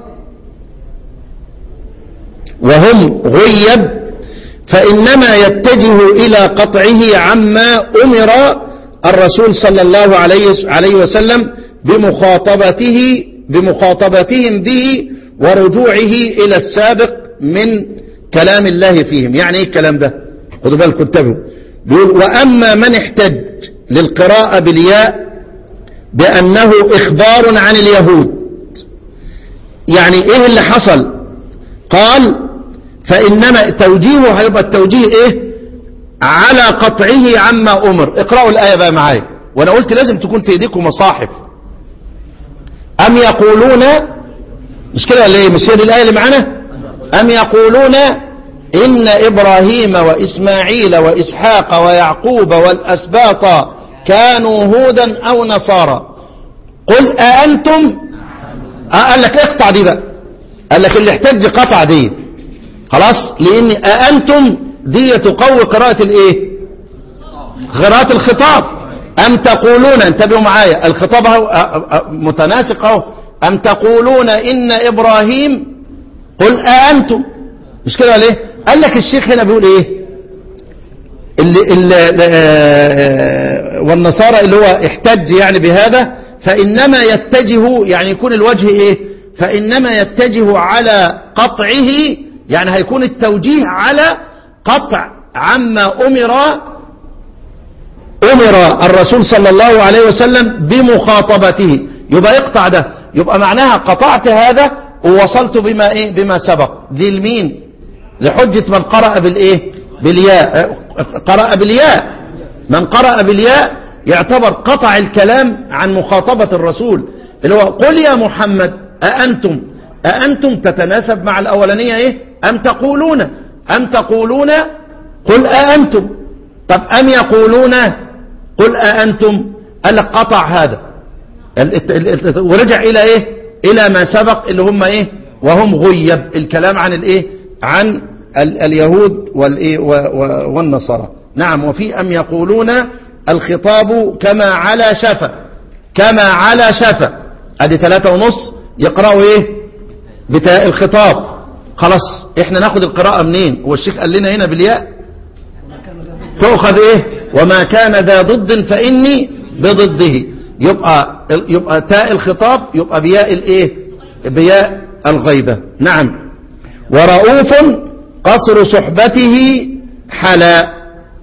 وهم غيب فإنما يتجه إلى قطعه عما أمر الرسول صلى الله عليه وسلم بمخاطبته بمخاطبتهم به ورجوعه إلى السابق من كلام الله فيهم يعني ايه الكلام ده خدوا بالكم انتبهوا بيقول وأما من احتج للقراءة بالياء بأنه إخبار عن اليهود يعني ايه اللي حصل قال فإنما توجيهه هيبقى التوجيه ايه على قطعه عما أمر اقرأوا الآية بقى معايا وانا قلت لازم تكون في ايديكم مصاحف أم يقولون مش كده ولا ايه مش هي دي الآية اللي معانا أم يقولون إن إبراهيم وإسماعيل وإسحاق ويعقوب والأسباط كانوا هودا أو نصارى قل أأنتم قال لك اقطع دي بقى قال لك اللي احتج قطع دي خلاص لأن أأنتم دي تقوي قراءة الايه قراءة الخطاب أم تقولون انتبهوا معايا الخطاب اهو متناسق اهو أم تقولون إن إبراهيم قل أأنتم مش كده ولا ايه قال لك الشيخ هنا بيقول ايه اللي اللي والنصارى اللي هو احتج يعني بهذا فإنما يتجه يعني يكون الوجه ايه فإنما يتجه على قطعه يعني هيكون التوجيه على قطع عما أمر أمر الرسول صلى الله عليه وسلم بمخاطبته يبقى يقطع ده يبقى معناها قطعت هذا ووصلت بما ايه بما سبق دي لمين لحجة من قرأ بالايه بالياء قرأ بالياء من قرأ بالياء يعتبر قطع الكلام عن مخاطبة الرسول اللي هو قل يا محمد أأنتم أأنتم تتناسب مع الأولانية إيه أم تقولون أم تقولون قل أأنتم طب أم يقولون قل أأنتم قال لك قطع هذا ورجع إلى إيه إلى ما سبق اللي هم إيه وهم غيب الكلام عن الإيه عن اليهود والإيه والنصارى نعم وفي أم يقولون الخطاب كما على شفا كما على شفا ادي ثلاثة ونص يقرأوا ايه بتاء الخطاب خلاص احنا ناخد القراءة منين هو الشيخ قال لنا هنا بالياء تؤخذ ايه وما كان ذا ضد فاني بضده يبقى يبقى تاء الخطاب يبقى بياء الايه بياء الغيبة نعم ورؤوف قصر صحبته حلا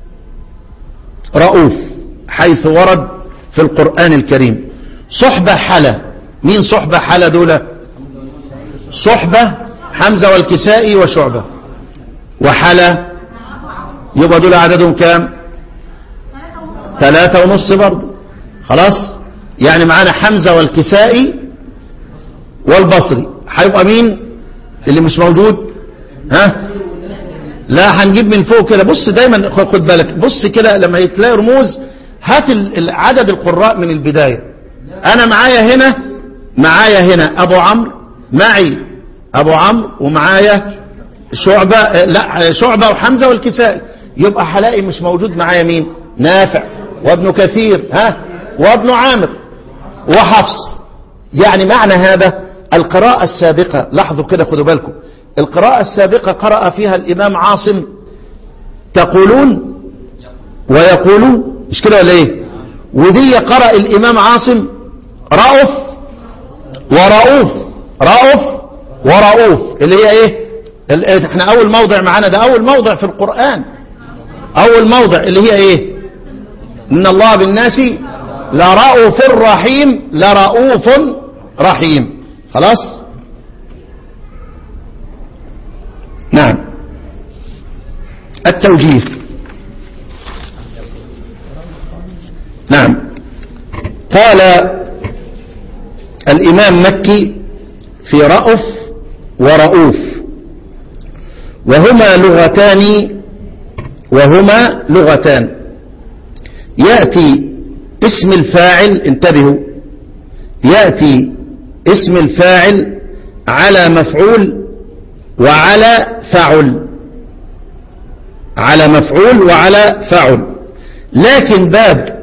رؤوف حيث ورد في القرآن الكريم صحبة حلا مين صحبة حلا دول صحبة حمزة والكسائي وشعبة وحلا يبقى دول عددهم كام ثلاثة ونص برضه خلاص يعني معانا حمزة والكسائي والبصري هيبقى مين اللي مش موجود ها لا هنجيب من فوق كده بص دايما خ- خد بالك بص كده لما تلاقي رموز هات ال- ال- عدد القراء من البداية انا معايا هنا معايا هنا ابو عمرو معي ابو عمرو ومعايا شعبة آه، لا آه، شعبة وحمزة والكسائي يبقى هلاقي مش موجود معايا مين نافع وابن كثير ها وابن عامر وحفص يعني معنى هذا القراءة السابقة لاحظوا كده خدوا بالكم القراءة السابقة قرأ فيها الإمام عاصم تقولون ويقولون مش كده ولا ايه ودي قرأ الإمام عاصم رأف ورؤوف رأف ورؤوف اللي هي ايه ال- احنا اول موضع معانا ده اول موضع في القرآن اول موضع اللي هي ايه ان الله بالناس لرؤوف رحيم لرؤوف رحيم خلاص نعم التوجيه نعم قال الإمام مكي في رأف ورؤوف وهما لغتان وهما لغتان يأتي اسم الفاعل انتبهوا يأتي اسم الفاعل على مفعول وعلى فعل على مفعول وعلى فعل لكن باب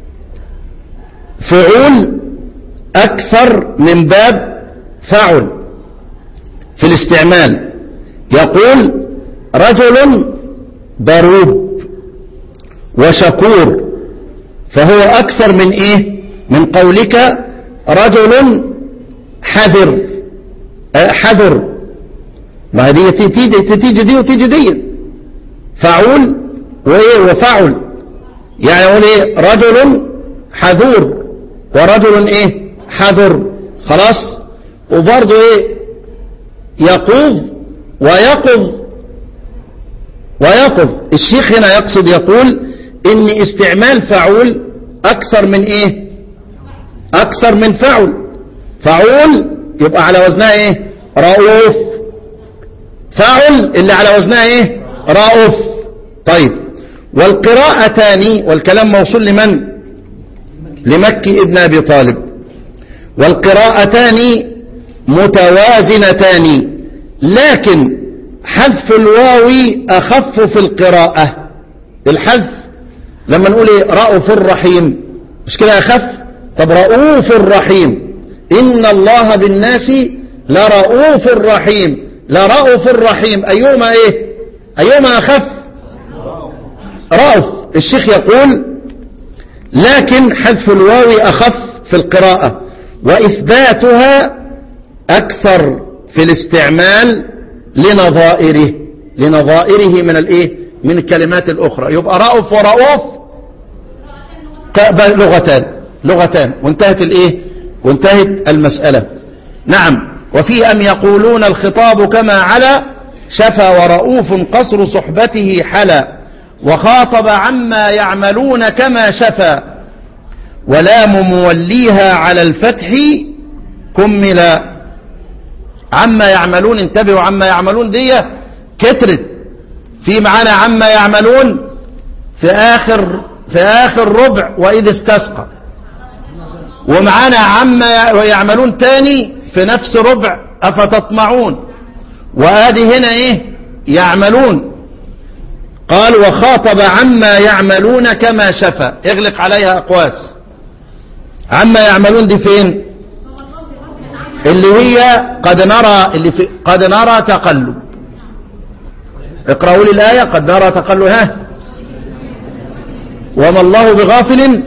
فعول أكثر من باب فعل في الاستعمال يقول رجل ضروب وشكور فهو أكثر من إيه من قولك رجل حذر آه، حذر ما هذه تيجي تيجي دي وتيجي دي فعول وإيه وفعل يعني يقول إيه رجل حذور ورجل إيه حذر خلاص وبرضه إيه يقوظ ويقظ ويقظ الشيخ هنا يقصد يقول ان استعمال فعول اكثر من ايه اكثر من فعل فعول يبقى على وزنها ايه رؤوف فعل اللي على وزنها ايه رؤوف طيب والقراءتان والكلام موصول لمن لمكي ابن ابي طالب والقراءتان متوازنتان لكن حذف الواو أخف في القراءة الحذف لما نقول إيه رأوف الرحيم مش كده أخف طب رؤوف الرحيم إن الله بالناس لرؤوف الرحيم لرؤوف الرحيم أيهما إيه أيهما أخف رأوف الشيخ يقول لكن حذف الواو أخف في القراءة وإثباتها أكثر في الاستعمال لنظائره لنظائره من الايه من الكلمات الاخرى يبقى رأف ورؤوف ق- لغتان لغتان وانتهت الايه وانتهت المسألة نعم وفي ام يقولون الخطاب كما على شفى ورؤوف قصر صحبته حلا وخاطب عما يعملون كما شفى ولام موليها على الفتح كملا عما يعملون انتبهوا عما يعملون دي كترت في معانا عما يعملون في آخر في آخر ربع وإذ استسقى ومعانا عما يعملون تاني في نفس ربع أفتطمعون وآدي هنا إيه يعملون قال وخاطب عما يعملون كما شفى اغلق عليها أقواس عما يعملون دي فين اللي هي قد نرى اللي في قد نرى تقلب اقرأوا لي الآية قد نرى تقلب ها وما الله بغافل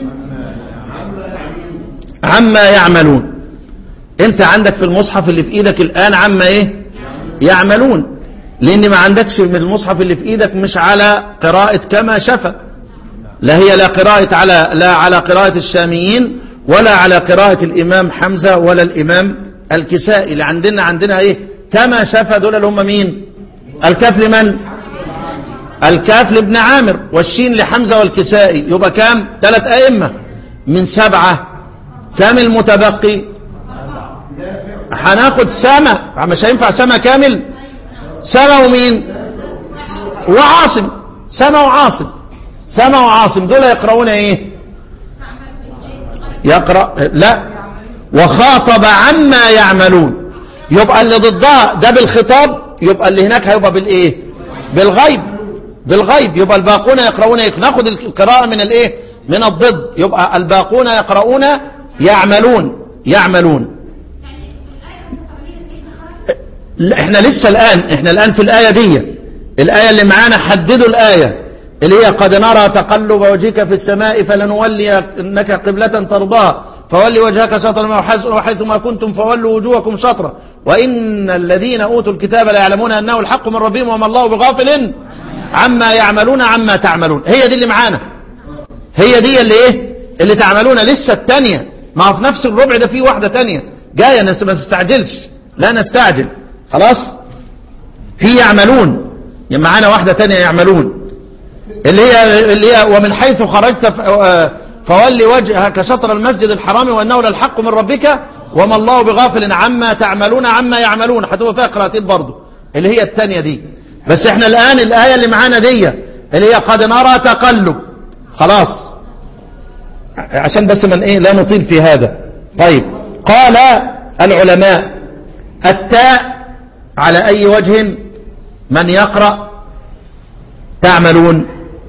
عما يعملون انت عندك في المصحف اللي في ايدك الآن عما ايه يعملون لان ما عندكش من المصحف اللي في ايدك مش على قراءة كما شفى لا هي لا قراءة على لا على قراءة الشاميين ولا على قراءة الإمام حمزة ولا الإمام الكسائي اللي عندنا عندنا ايه كما شفى دول اللي هم مين الكاف لمن الكاف لابن عامر والشين لحمزة والكسائي يبقى كام ثلاث أئمة من سبعة كام المتبقي هناخد سما مش هينفع سما كامل سما ومين وعاصم سما وعاصم سما وعاصم دول يقرؤون ايه يقرأ لا وخاطب عما يعملون يبقى اللي ضدها ده بالخطاب يبقى اللي هناك هيبقى بالايه بالغيب بالغيب يبقى الباقون يقرؤون إيه؟ ناخد القراءة من الايه من الضد يبقى الباقون يقرؤون يعملون يعملون لا، احنا لسه الآن احنا الآن في الآية دي الآية اللي معانا حددوا الآية اللي هي قد نرى تقلب وجهك في السماء فلنولينك قبلة ترضاها فولي وجهك شطرا وحيث- وحيثما كنتم فولوا وجوهكم شطرا وإن الذين أوتوا الكتاب لا يعلمون أنه الحق من ربهم وما الله بغافل عما يعملون عما تعملون هي دي اللي معانا هي دي اللي ايه اللي تعملون لسه التانية ما هو في نفس الربع ده في واحدة تانية جاية نس- ما تستعجلش لا نستعجل خلاص في يعملون يعني معانا واحدة تانية يعملون اللي هي اللي هي ومن حيث خرجت ف- آه، فولي وجهك شطر المسجد الحرام وانه للحق من ربك وما الله بغافل عما تعملون عما يعملون هتبقى فيها قراءتين برضه اللي هي الثانيه دي بس احنا الان الايه اللي معانا دي اللي هي قد نرى تقلب خلاص عشان بس من ايه لا نطيل في هذا طيب قال العلماء التاء على اي وجه من يقرأ تعملون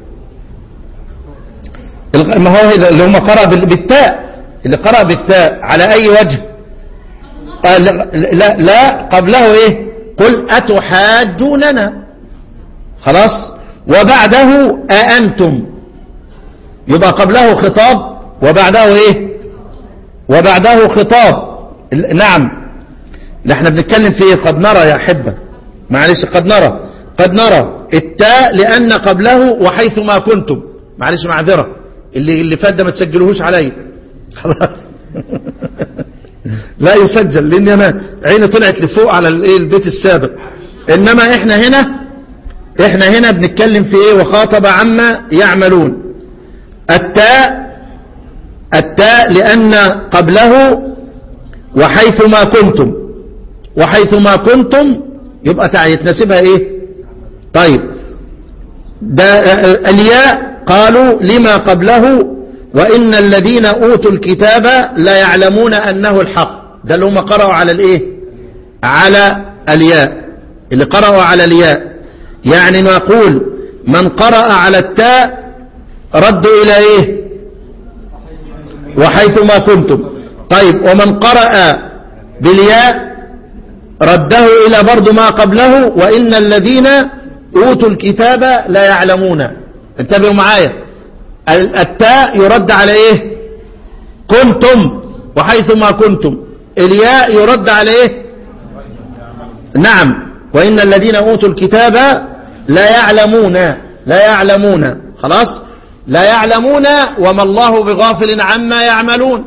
الغ- ما هو اللي هم قرأ بال- بالتاء اللي قرأ بالتاء على أي وجه قال لا, لا قبله إيه قل أتحاجوننا خلاص وبعده أأنتم يبقى قبله خطاب وبعده إيه وبعده خطاب ال- نعم لا احنا بنتكلم في ايه قد نرى يا أحبة معلش قد نرى قد نرى التاء لأن قبله وحيث ما كنتم معلش معذرة اللي اللي فات ده ما تسجلوهوش عليا خلاص لا يسجل لأن أنا عيني طلعت لفوق على الايه البيت السابق إنما إحنا هنا إحنا هنا بنتكلم في إيه وخاطب عما يعملون التاء التاء لأن قبله وحيث ما كنتم وحيث ما كنتم يبقى تع- يتناسبها ايه طيب ده آه، الياء قالوا لما قبله وإن الذين أوتوا الكتاب لا يعلمون أنه الحق ده اللي هم قرأوا على الايه على الياء اللي قرأوا على الياء يعني نقول من قرأ على التاء ردوا إلى ايه وحيث ما كنتم طيب ومن قرأ بالياء رده إلى برضو ما قبله وإن الذين أوتوا الكتاب لا يعلمون انتبهوا معايا ال- التاء يرد على إيه كنتم وحيث ما كنتم الياء يرد على إيه نعم وإن الذين أوتوا الكتاب لا يعلمون لا يعلمون خلاص لا يعلمون وما الله بغافل عما يعملون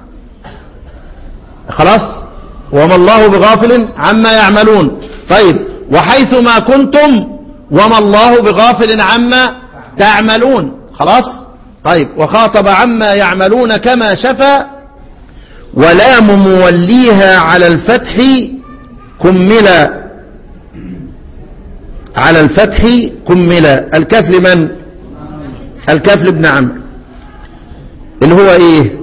خلاص وما الله بغافل عما يعملون طيب وحيث ما كنتم وما الله بغافل عما تعملون خلاص طيب وخاطب عما يعملون كما شفى ولام موليها على الفتح كملا على الفتح كملا الكاف لمن الكاف لابن عمرو اللي هو ايه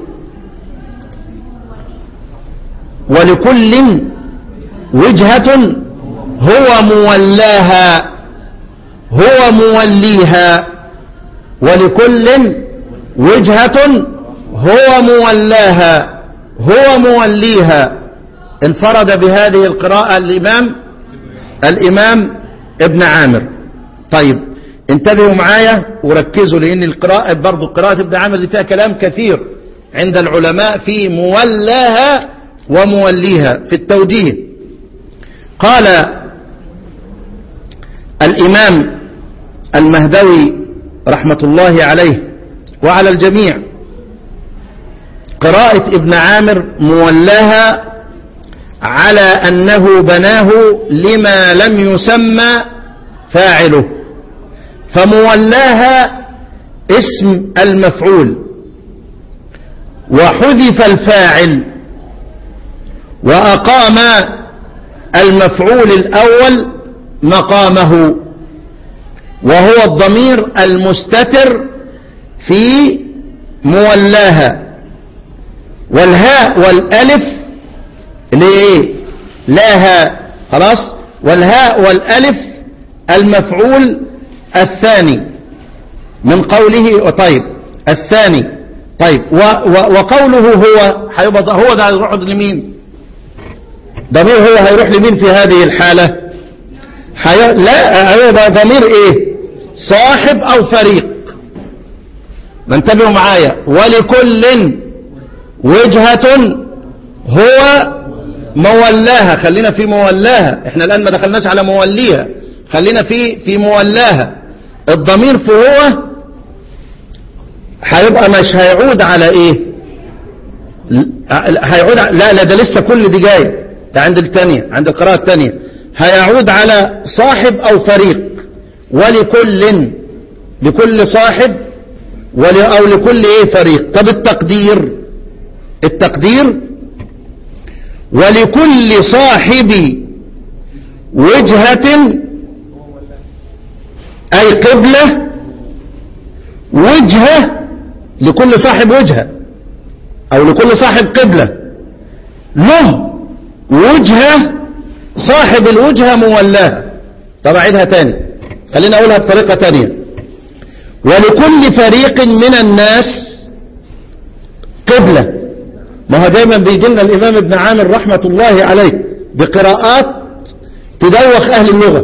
ولكل وجهة هو مولاها هو موليها ولكل وجهة هو مولاها هو موليها انفرد بهذه القراءة الإمام الإمام ابن عامر طيب انتبهوا معايا وركزوا لأن القراءة برضو قراءة ابن عامر دي فيها كلام كثير عند العلماء في مولاها وموليها في التوجيه قال الإمام المهدوي رحمة الله عليه وعلى الجميع قراءة ابن عامر مولاها على أنه بناه لما لم يسمى فاعله فمولاها اسم المفعول وحذف الفاعل وأقام المفعول الأول مقامه وهو الضمير المستتر في مولاها والهاء والالف اللي ايه لا هاء خلاص والهاء والالف المفعول الثاني من قوله طيب الثاني طيب و و وقوله هو هيبقى هو ده هيروح لمين ضمير هو هيروح لمين في هذه الحالة حي... لا هيبقى ضمير ايه صاحب او فريق ما انتبهوا معايا ولكل وجهة هو مولاها خلينا في مولاها احنا الان ما دخلناش على موليها خلينا في في مولاها الضمير في هو هيبقى مش هيعود على ايه هيعود ع- لا لا ده لسه كل دي جايه ده عند الثانيه عند القراءه الثانيه هيعود على صاحب او فريق ولكل لكل صاحب ول او لكل ايه فريق طب التقدير التقدير ولكل صاحب وجهة أي قبلة وجهة لكل صاحب وجهة أو لكل صاحب قبلة له وجهة صاحب الوجهة مولاها طب أعيدها تاني خلينا أقولها بطريقة تانية ولكل فريق من الناس قبلة ما هو دايما بيجي لنا الإمام ابن عامر رحمة الله عليه بقراءات تدوخ أهل اللغة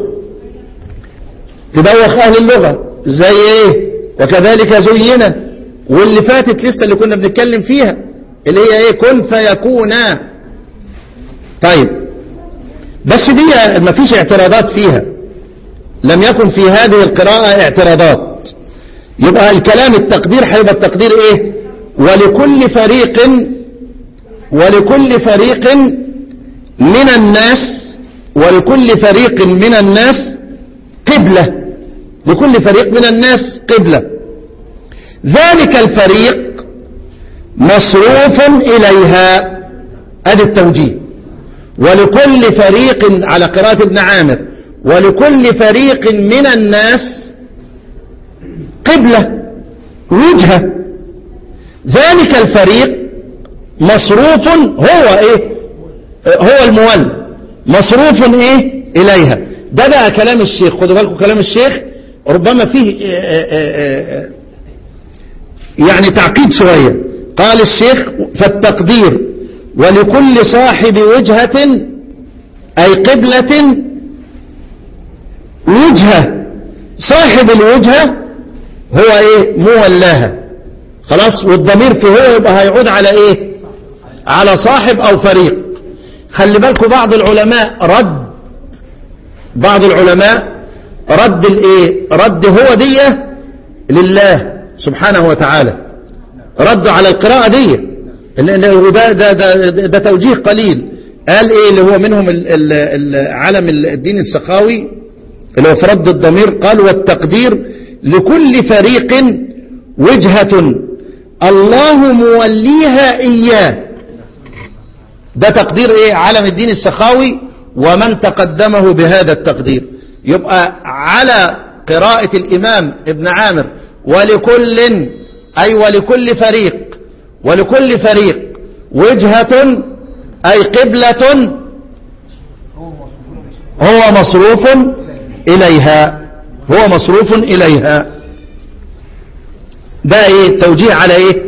تدوخ أهل اللغة زي إيه وكذلك زينا واللي فاتت لسه اللي كنا بنتكلم فيها اللي هي إيه كن فيكونا طيب بس دي ما فيش اعتراضات فيها لم يكن في هذه القراءة اعتراضات يبقى الكلام التقدير هيبقى التقدير ايه ولكل فريق ولكل فريق من الناس ولكل فريق من الناس قبلة لكل فريق من الناس قبلة ذلك الفريق مصروف إليها ادي التوجيه ولكل فريق على قراءة ابن عامر ولكل فريق من الناس قبلة وجهة ذلك الفريق مصروف هو ايه هو المولى مصروف ايه اليها ده بقى كلام الشيخ خدوا بالكم كلام الشيخ ربما فيه آه، آه، آه، يعني تعقيد شوية قال الشيخ فالتقدير ولكل صاحب وجهة أي قبلة وجهة صاحب الوجهة هو ايه مولاها خلاص والضمير في هو يبقى هيعود على ايه على صاحب او فريق خلي بالكم بعض العلماء رد بعض العلماء رد الايه رد هو دي لله سبحانه وتعالى رد على القراءة دي لأن وده ده, ده, ده, ده توجيه قليل قال ايه اللي هو منهم ال- ال- ال- علم الدين السخاوي اللي هو في رد الضمير قال والتقدير لكل فريق وجهة الله موليها إياه ده تقدير ايه علم الدين السخاوي ومن تقدمه بهذا التقدير يبقى على قراءة الإمام ابن عامر ولكل أي ولكل فريق ولكل فريق وجهة أي قبلة هو مصروف إليها هو مصروف إليها ده ايه توجيه على ايه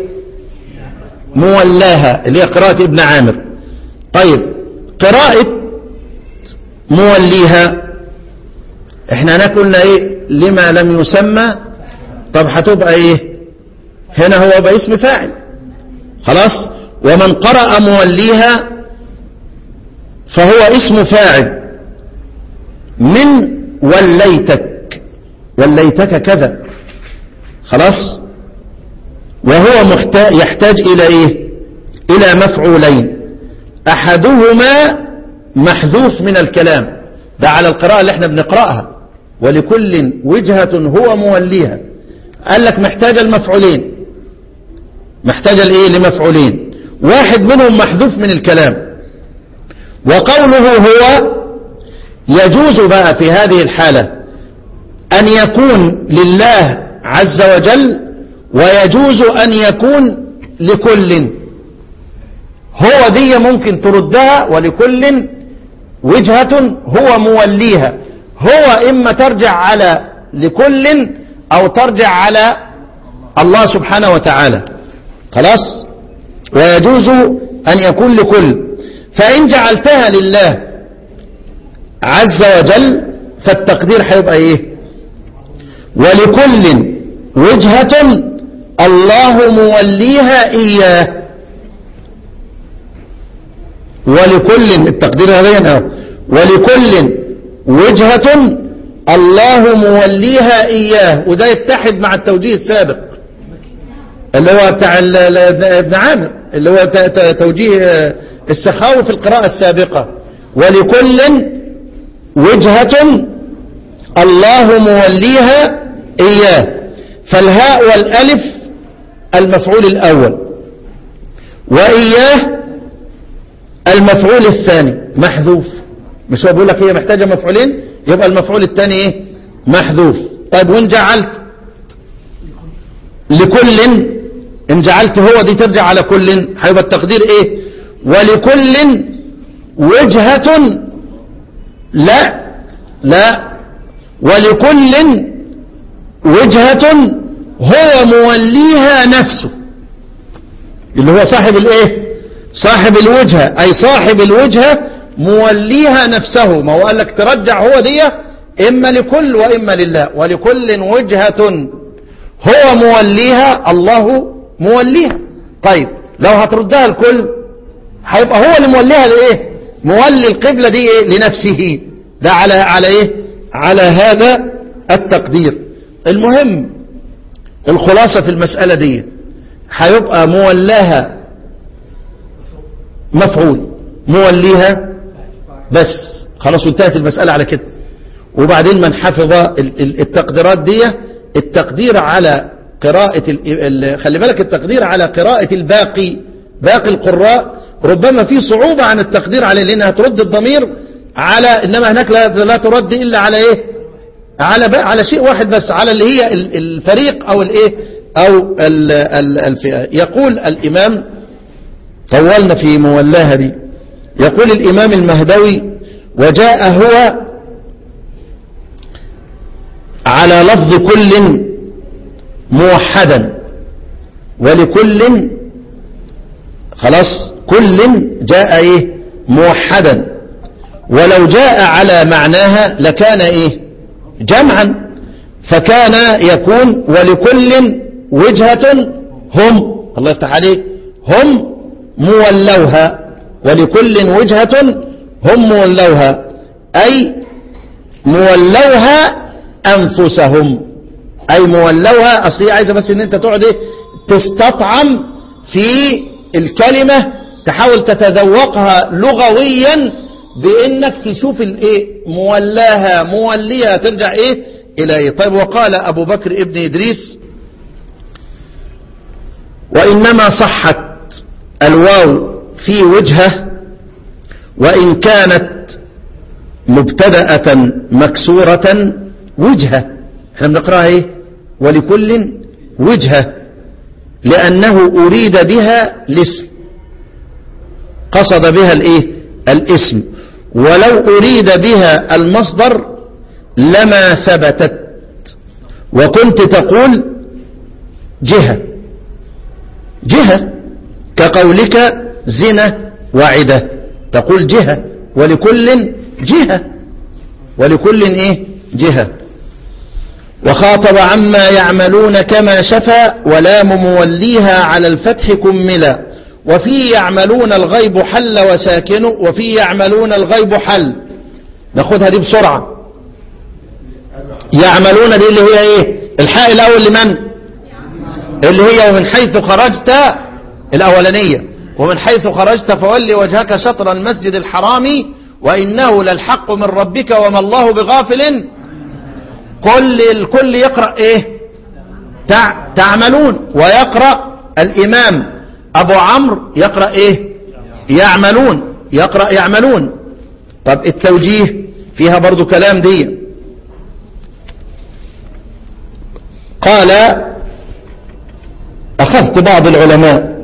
مولاها اللي هي قراءة ابن عامر طيب قراءة موليها احنا هنا قلنا ايه لما لم يسمى طب هتبقى ايه هنا هو بقى اسم فاعل خلاص ومن قرأ موليها فهو اسم فاعل من وليتك وليتك كذا خلاص وهو محتاج يحتاج إلى إيه إلى مفعولين أحدهما محذوف من الكلام ده على القراءة اللي احنا بنقرأها ولكل وجهة هو موليها قال لك محتاج المفعولين محتاج الايه لمفعولين واحد منهم محذوف من الكلام وقوله هو يجوز بقى في هذه الحالة أن يكون لله عز وجل ويجوز أن يكون لكل هو دي ممكن تردها ولكل وجهة هو موليها هو إما ترجع على لكل أو ترجع على الله سبحانه وتعالى خلاص ويجوز أن يكون لكل فإن جعلتها لله عز وجل فالتقدير هيبقى إيه ولكل وجهة الله موليها إياه ولكل التقدير هنا ولكل وجهة الله موليها إياه وده يتحد مع التوجيه السابق اللي هو بتاع ال- ال- ابن عامر اللي هو ت- ت- توجيه آه، السخاوي في القراءة السابقة ولكل وجهة الله موليها إياه فالهاء والألف المفعول الأول وإياه المفعول الثاني محذوف مش هو بيقول لك هي محتاجة مفعولين يبقى المفعول الثاني ايه محذوف طيب وان جعلت لكل ان جعلت هو دي ترجع على كل هيبقى التقدير ايه ولكل وجهة لا لا ولكل وجهة هو موليها نفسه اللي هو صاحب الايه صاحب الوجهة اي صاحب الوجهة موليها نفسه ما هو قال لك ترجع هو دي اما لكل واما لله ولكل وجهة هو موليها الله موليها طيب لو هتردها الكل هيبقى هو اللي موليها لايه مولي القبلة دي إيه؟ لنفسه ده على على ايه على هذا التقدير المهم الخلاصة في المسألة دي هيبقى مولاها مفعول موليها بس خلاص وانتهت المسألة على كده وبعدين من حفظ ال- ال- التقديرات دي التقدير على قراءة ال- ال- خلي بالك التقدير على قراءة الباقي باقي القراء ربما في صعوبة عن التقدير عليه لأنها ترد الضمير على إنما هناك لا, لا ترد إلا على إيه على بقى على شيء واحد بس على اللي هي ال- الفريق أو الإيه أو ال- ال- الفئة يقول الإمام طولنا في مولاها دي يقول الإمام المهدوي وجاء هو على لفظ كل موحدا ولكل خلاص كل جاء ايه موحدا ولو جاء على معناها لكان ايه جمعا فكان يكون ولكل وجهة هم الله يفتح عليك هم مولوها ولكل وجهة هم مولوها أي مولوها أنفسهم أي مولوها أصل هي عايزة بس إن أنت تقعد إيه تستطعم في الكلمة تحاول تتذوقها لغويا بإنك تشوف الإيه مولاها موليها ترجع إيه إلى إيه طيب وقال أبو بكر ابن إدريس وإنما صحت الواو في وجهه وإن كانت مبتدأة مكسورة وجهة احنا بنقرأها ايه ولكل وجهة لأنه أريد بها الاسم قصد بها الايه الاسم ولو أريد بها المصدر لما ثبتت وكنت تقول جهة جهة كقولك زنا وعدة تقول جهة ولكل جهة ولكل ايه جهة وخاطب عما يعملون كما شفى ولام موليها على الفتح كملا وفي يعملون الغيب حل وساكن وفي يعملون الغيب حل ناخدها دي بسرعة يعملون دي اللي هي ايه الحاء الاول لمن اللي هي ومن حيث خرجت الاولانية ومن حيث خرجت فولي وجهك شطر المسجد الحرام وإنه للحق من ربك وما الله بغافل كل الكل يقرأ ايه تع تعملون ويقرأ الإمام أبو عمرو يقرأ ايه يعملون يقرأ يعملون طب التوجيه فيها برضو كلام دي قال أخذت بعض العلماء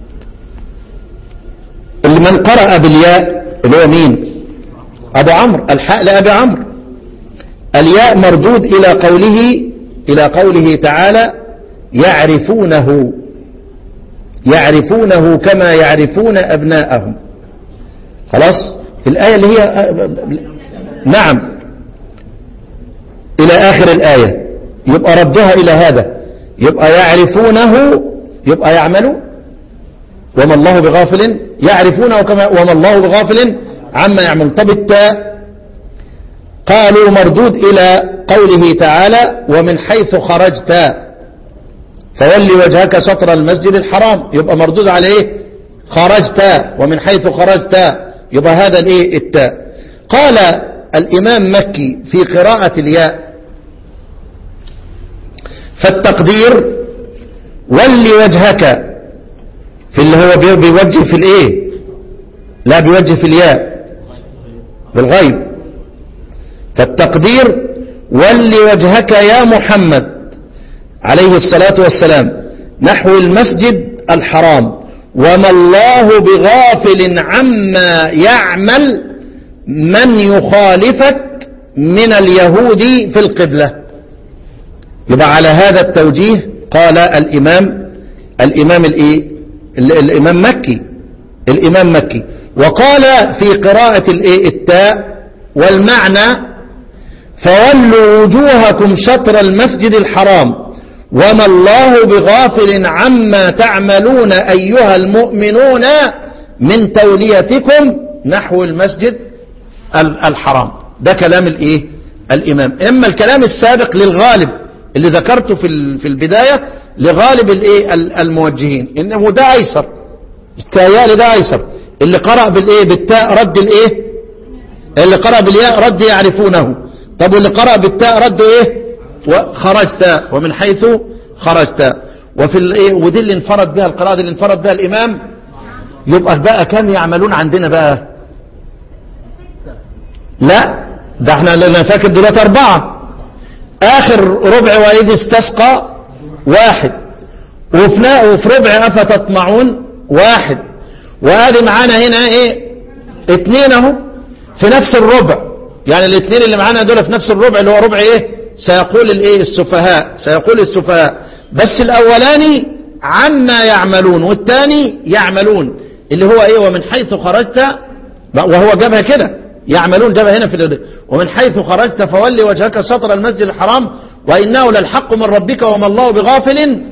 اللي من قرأ بالياء اللي هو مين أبو عمرو الحاء لأبي عمرو الياء مردود إلى قوله إلى قوله تعالى يعرفونه يعرفونه كما يعرفون أبناءهم خلاص الآية اللي هي نعم إلى آخر الآية يبقى ردها إلى هذا يبقى يعرفونه يبقى يعملوا وما الله بغافل يعرفونه كما وما الله بغافل عما يعمل طب التاء قالوا مردود إلى قوله تعالى ومن حيث خرجت فولي وجهك شطر المسجد الحرام يبقى مردود على ايه خرجت ومن حيث خرجت يبقى هذا الايه التاء قال الامام مكي في قراءة الياء فالتقدير ولي وجهك في اللي هو بي- بيوجه في الايه لا بيوجه في الياء بالغيب فالتقدير ولي وجهك يا محمد عليه الصلاة والسلام نحو المسجد الحرام وما الله بغافل عما يعمل من يخالفك من اليهود في القبلة يبقى على هذا التوجيه قال الإمام الإمام الإيه ال- الإمام مكي الإمام مكي وقال في قراءة الإيه التاء والمعنى فولوا وجوهكم شطر المسجد الحرام وما الله بغافل عما تعملون أيها المؤمنون من توليتكم نحو المسجد ال- الحرام ده كلام الايه الامام اما الكلام السابق للغالب اللي ذكرته في ال- في البداية لغالب الايه ال- الموجهين انه ده ايسر التايال ده ايسر اللي قرأ بالايه بالتاء رد الايه اللي قرأ بالياء رد يعرفونه طب واللي قرأ بالتاء رد ايه وخرجت ومن حيث خرجت وفي الايه ودي اللي انفرد بها القراءة دي اللي انفرد بها الامام يبقى بقى كم يعملون عندنا بقى لا ده احنا لنا فاكر دلوقتي اربعة اخر ربع واذ استسقى واحد وفي نا- وفي ربع افتطمعون واحد وادي معانا هنا ايه اتنين اهو في نفس الربع يعني الاثنين اللي معانا دول في نفس الربع اللي هو ربع ايه سيقول الايه السفهاء سيقول السفهاء بس الاولاني عما يعملون والثاني يعملون اللي هو ايه ومن حيث خرجت وهو جابها كده يعملون جابها هنا في ال- ومن حيث خرجت فولي وجهك شطر المسجد الحرام وانه للحق من ربك وما الله بغافل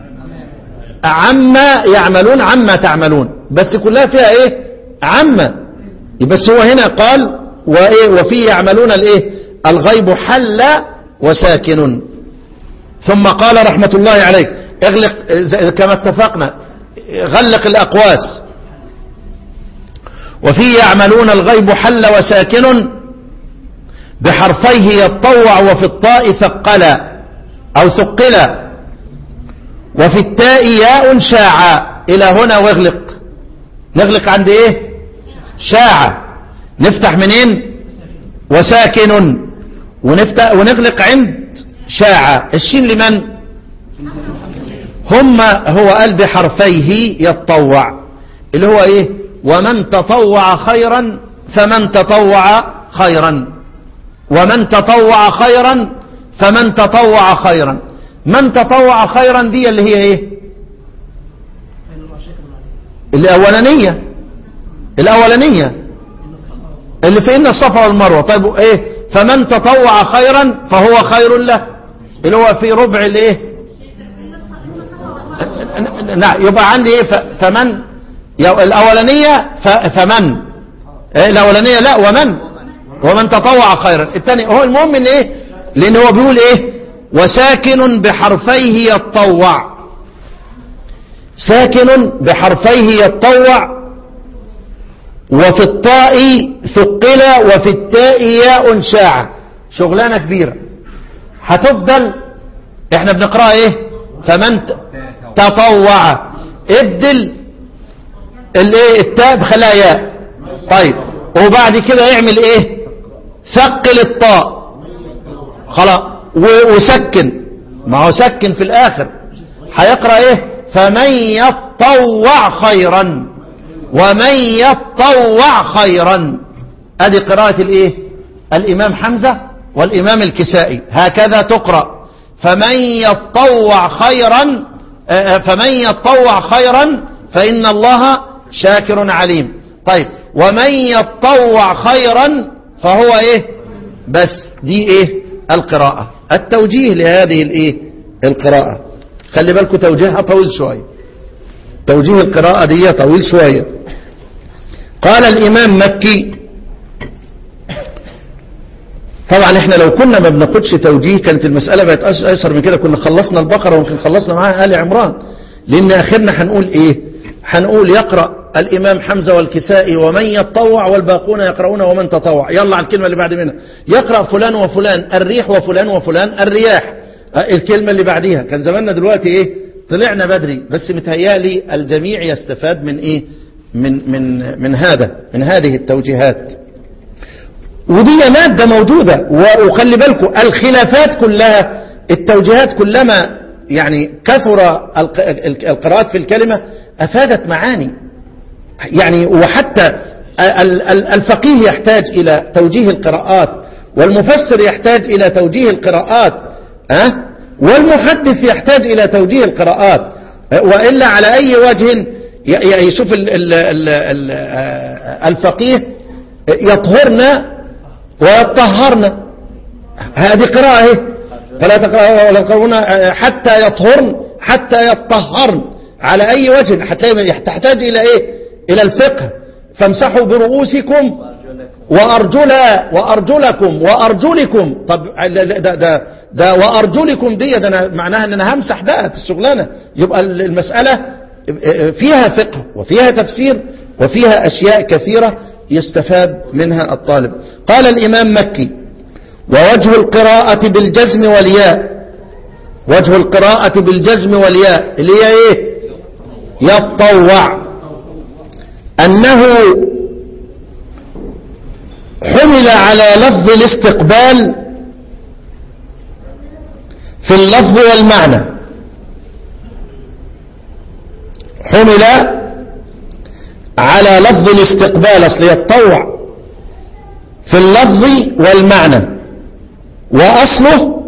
عما يعملون عما تعملون بس كلها فيها ايه عما بس هو هنا قال وايه وفيه يعملون الايه الغيب حل وساكن ثم قال رحمة الله عليك اغلق زي- كما اتفقنا غلق الاقواس وفيه يعملون الغيب حل وساكن بحرفيه يتطوع وفي الطاء ثقلا او ثقلا وفي التاء ياء شاعا الى هنا واغلق نغلق عند ايه شاعة نفتح منين وساكن ونفتح ونغلق عند شاعة الشين لمن هم هو قال بحرفيه يتطوع اللي هو ايه ومن تطوع خيرا فمن تطوع خيرا ومن تطوع خيرا فمن تطوع خيرا من تطوع خيرا دي اللي هي ايه الاولانيه الاولانيه اللي في ان الصفا والمروه طيب ايه فمن تطوع خيرا فهو خير له اللي هو في ربع الايه نعم يبقى عندي ايه ف- فمن يو- الاولانيه ف- فمن إيه الاولانيه لا ومن ومن تطوع خيرا الثاني هو المهم ان ايه لان هو بيقول ايه وساكن بحرفيه يتطوع ساكن بحرفيه يتطوع وفي الطاء ثقل وفي التاء ياء شاع شغلانة كبيرة هتفضل احنا بنقرأ ايه فمن ت- تطوع ابدل الايه التاء بخلاها ياء طيب وبعد كده يعمل ايه ثقل الطاء خلاص و- وسكن ما هو سكن في الآخر هيقرأ إيه فمن يتطوع خيرا ومن يتطوع خيرا ادي قراءة الايه الامام حمزة والامام الكسائي هكذا تقرأ فمن يتطوع خيرا آه، فمن يتطوع خيرا فإن الله شاكر عليم طيب ومن يتطوع خيرا فهو ايه بس دي ايه القراءة التوجيه لهذه الايه القراءة خلي بالكم توجيهها طويل شوية توجيه القراءة دي طويل شوية قال الإمام مكي طبعا احنا لو كنا ما بناخدش توجيه كانت المسألة بقت أيس- ايسر من كده كنا خلصنا البقرة ويمكن خلصنا معاها آل عمران لان اخرنا هنقول ايه هنقول يقرأ الامام حمزة والكسائي ومن يتطوع والباقون يقرؤون ومن تطوع يلا على الكلمة اللي بعد منها يقرأ فلان وفلان الريح وفلان وفلان الرياح آه، الكلمة اللي بعديها كان زماننا دلوقتي ايه طلعنا بدري بس متهيالي الجميع يستفاد من ايه من من من هذا من هذه التوجيهات ودي مادة موجودة و- وخلي بالكم الخلافات كلها التوجيهات كلما يعني كثر الق- ال- القراءات في الكلمة أفادت معاني يعني وحتى ال- ال- الفقيه يحتاج إلى توجيه القراءات والمفسر يحتاج إلى توجيه القراءات أه؟ والمحدث يحتاج إلى توجيه القراءات أه؟ وإلا على أي وجه ي- ي- يشوف ال- ال- ال- ال- آه، الفقيه يطهرنا ويطهرن هذه قراءة اهي فلا تقرأ ولا تقرؤون حتى يطهرن حتى يطهرن على أي وجه هتلاقي تحتاج إلى إيه إلى الفقه فامسحوا برؤوسكم وأرجل وأرجلكم وأرجلكم طب ده ده ده وأرجلكم دي ده أنا معناها أن أنا همسح بقى الشغلانة يبقى المسألة فيها فقه وفيها تفسير وفيها أشياء كثيرة يستفاد منها الطالب قال الإمام مكي ووجه القراءة بالجزم والياء وجه القراءة بالجزم والياء اللي هي ايه يتطوع أنه حمل على لفظ الاستقبال في اللفظ والمعنى حمل على لفظ الاستقبال اصل يتطوع في اللفظ والمعنى واصله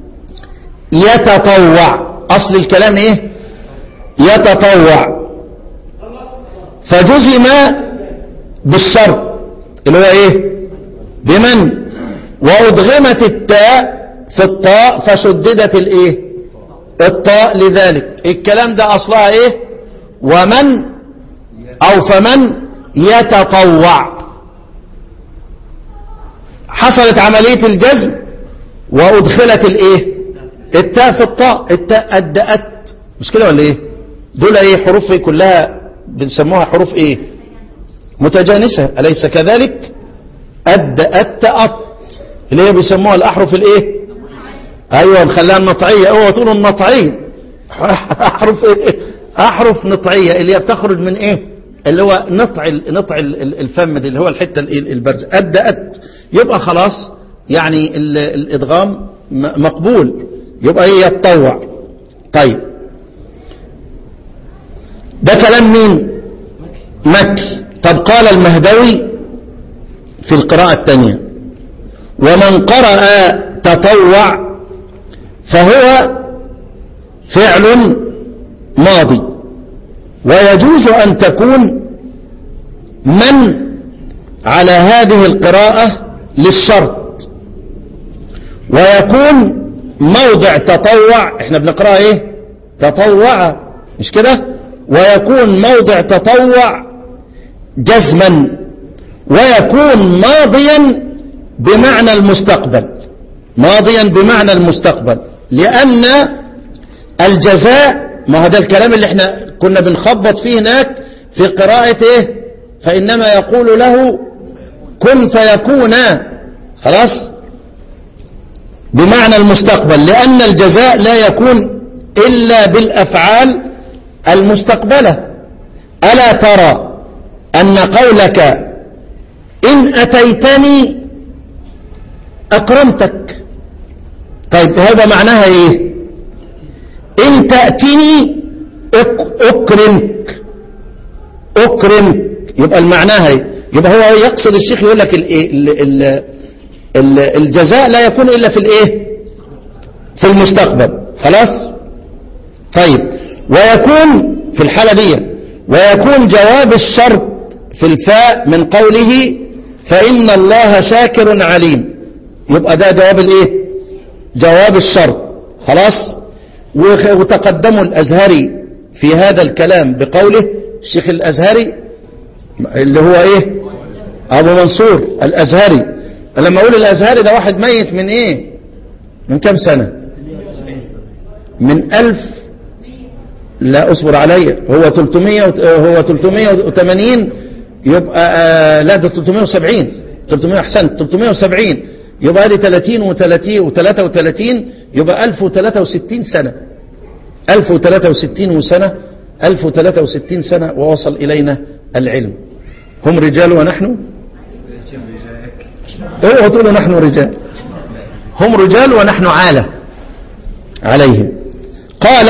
يتطوع اصل الكلام ايه يتطوع فجزم بالشرط اللي هو ايه بمن وادغمت التاء في الطاء فشددت الايه الطاء لذلك الكلام ده اصلها ايه ومن او فمن يتطوع حصلت عملية الجزم وادخلت الايه التاء في الطاء التاء ادأت مش كده ولا ايه دول ايه حروف إيه كلها بنسموها حروف ايه متجانسة أليس كذلك أدأت تأت اللي هي بيسموها الأحرف الايه ايوه نخليها النطعية اوعوا تقولوا النطعية احرف ايه احرف نطعية اللي هي بتخرج من ايه اللي هو نطع ال- نطع ال- ال- الفم دي اللي هو الحتة ال- البرزة أدأت يبقى خلاص يعني ال- الإدغام م- مقبول يبقى ايه يتطوع طيب ده كلام مين مكي طب قال المهدوي في القراءة الثانية ومن قرأ تطوع فهو فعل ماضي ويجوز أن تكون من على هذه القراءة للشرط ويكون موضع تطوع احنا بنقرأ ايه تطوع مش كده ويكون موضع تطوع جزما ويكون ماضيا بمعنى المستقبل ماضيا بمعنى المستقبل لأن الجزاء ما هذا الكلام اللي احنا كنا بنخبط فيه هناك في قراءة ايه فإنما يقول له كن فيكون خلاص بمعنى المستقبل لأن الجزاء لا يكون إلا بالأفعال المستقبلة ألا ترى أن قولك إن أتيتني أكرمتك طيب هذا معناها إيه إن تأتني أك- أكرمك أكرمك يبقى المعناها إيه؟ يبقى هو يقصد الشيخ يقول لك ال ال ال ال الجزاء لا يكون إلا في الإيه في المستقبل خلاص طيب ويكون في الحالة دي ويكون جواب الشرط في الفاء من قوله فإن الله شاكر عليم يبقى ده جواب الايه جواب الشرط خلاص وخ- وتقدموا الأزهري في هذا الكلام بقوله الشيخ الأزهري اللي هو ايه أبو منصور الأزهري لما أقول الأزهري ده واحد ميت من ايه من كم سنة من ألف لا اصبر عليا هو 300 وت- هو 380 يبقى آه، لا ده 370 300 احسنت 370 يبقى دي 30 و30 و33 يبقى 1063 سنة 1063 سنة 1063 سنة ووصل إلينا العلم هم رجال ونحن اوعوا تقولوا نحن رجال هم رجال ونحن عالة عليهم قال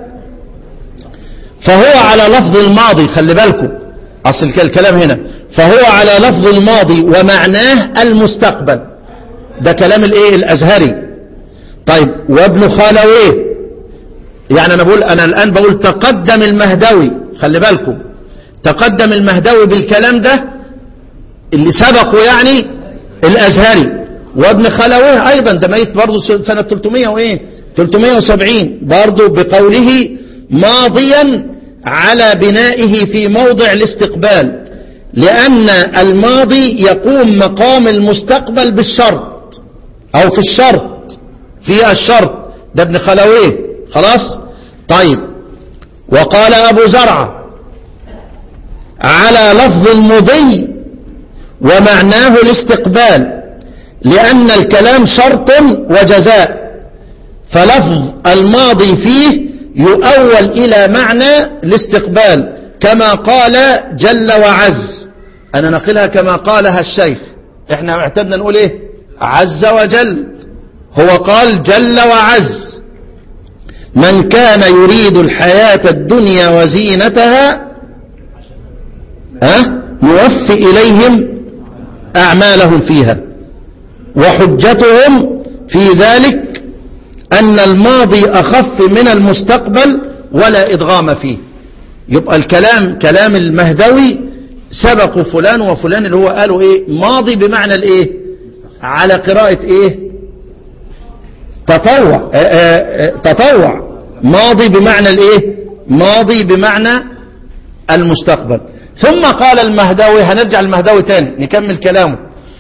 فهو على لفظ الماضي خلي بالكم أصل الكلام هنا فهو على لفظ الماضي ومعناه المستقبل ده كلام الايه الازهري طيب وابن خالويه يعني انا بقول انا الان بقول تقدم المهدوي خلي بالكم تقدم المهدوي بالكلام ده اللي سبقه يعني الازهري وابن خلويه ايضا ده ميت برضه سنه 300 وايه 370 برضه بقوله ماضيا على بنائه في موضع الاستقبال لأن الماضي يقوم مقام المستقبل بالشرط أو في الشرط في الشرط ده ابن خلويه خلاص طيب وقال أبو زرعة على لفظ المضي ومعناه الاستقبال لأن الكلام شرط وجزاء فلفظ الماضي فيه يؤول إلى معنى الاستقبال كما قال جل وعز أنا نقلها كما قالها الشيخ احنا اعتدنا نقول ايه عز وجل هو قال جل وعز من كان يريد الحياة الدنيا وزينتها ها نوفي إليهم أعمالهم فيها وحجتهم في ذلك أن الماضي أخف من المستقبل ولا إدغام فيه يبقى الكلام كلام المهدوي سبق فلان وفلان اللي هو قالوا إيه ماضي بمعنى الإيه على قراءة إيه تطوع آآ آآ تطوع ماضي بمعنى الإيه ماضي بمعنى المستقبل ثم قال المهدوي هنرجع المهدوي تاني نكمل كلامه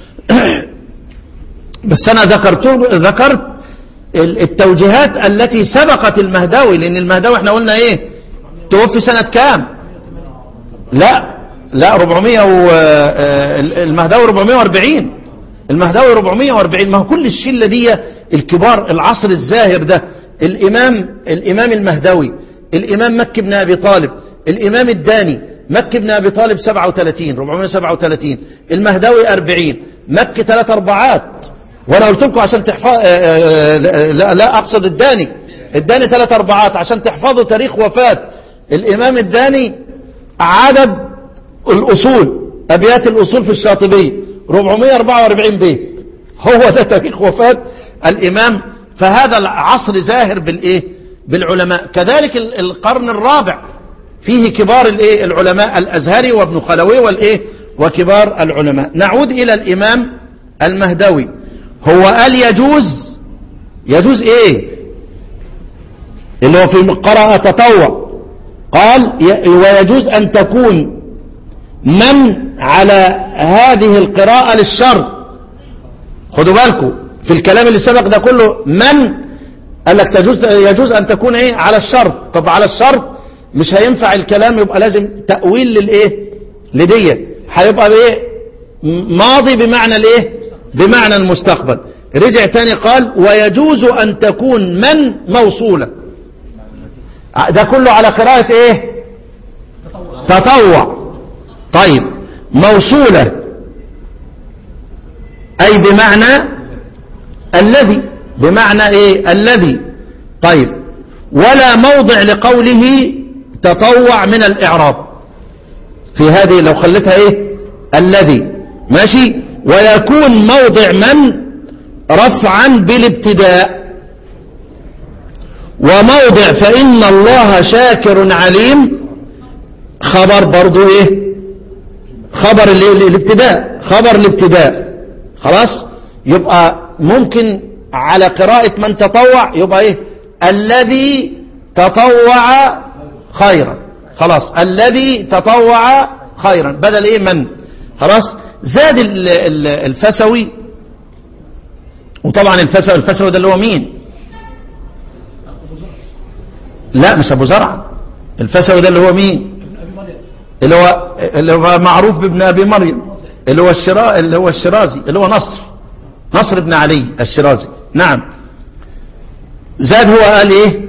بس أنا ذكرت ذكرت التوجيهات التي سبقت المهدوي لأن المهدوي احنا قلنا ايه توفي سنة كام لا لا 400 و المهدوي 440 المهدوي 440 ما هو كل الشلة دي الكبار العصر الزاهر ده الإمام الإمام المهدوي الإمام مكي بن أبي طالب الإمام الداني مكي بن أبي طالب 37 437 المهدوي 40 مكي 3 أربعات وانا قلت لكم عشان تحفظ لا, لا اقصد الداني الداني ثلاث اربعات عشان تحفظوا تاريخ وفاة الامام الداني عدد الاصول ابيات الاصول في الشاطبية 444 بيت هو ده تاريخ وفاة الامام فهذا العصر زاهر بالايه بالعلماء كذلك القرن الرابع فيه كبار الايه العلماء الازهري وابن خلوي والايه وكبار العلماء نعود الى الامام المهدوي هو قال يجوز يجوز ايه اللي هو في قراءة تطوع قال ويجوز ان تكون من على هذه القراءة للشرط خدوا بالكم في الكلام اللي سبق ده كله من قال لك تجوز يجوز ان تكون ايه على الشرط طب على الشرط مش هينفع الكلام يبقى لازم تأويل للايه لدية هيبقى بايه ماضي بمعنى الايه بمعنى المستقبل رجع تاني قال ويجوز أن تكون من موصولة ده كله على قراءة ايه تطوع طيب موصولة أي بمعنى الذي بمعنى ايه الذي طيب ولا موضع لقوله تطوع من الإعراب في هذه لو خلتها إيه الذي ماشي ويكون موضع من رفعا بالابتداء وموضع فإن الله شاكر عليم خبر برضو إيه خبر ال- الابتداء خبر الابتداء خلاص يبقى ممكن على قراءة من تطوع يبقى ايه الذي تطوع خيرا خلاص الذي تطوع خيرا بدل ايه من خلاص زاد ال- ال- الفسوي وطبعا الفسوي الفسوي ده اللي هو مين لا مش ابو زرع الفسوي ده اللي هو مين اللي هو اللي هو معروف بابن ابي مريم اللي هو الشرا اللي هو الشرازي اللي هو نصر نصر بن علي الشرازي نعم زاد هو قال ايه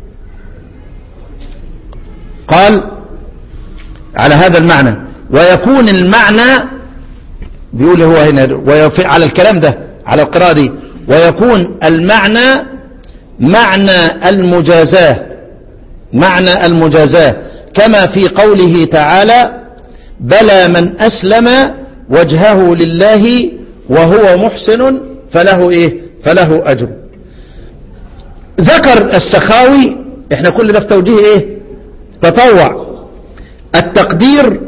قال على هذا المعنى ويكون المعنى بيقول هو هنا ويف- على الكلام ده على القراءة دي ويكون المعنى معنى المجازاه معنى المجازاة كما في قوله تعالى بلى من أسلم وجهه لله وهو محسن فله إيه فله أجر ذكر السخاوي احنا كل ده في توجيه ايه تطوع التقدير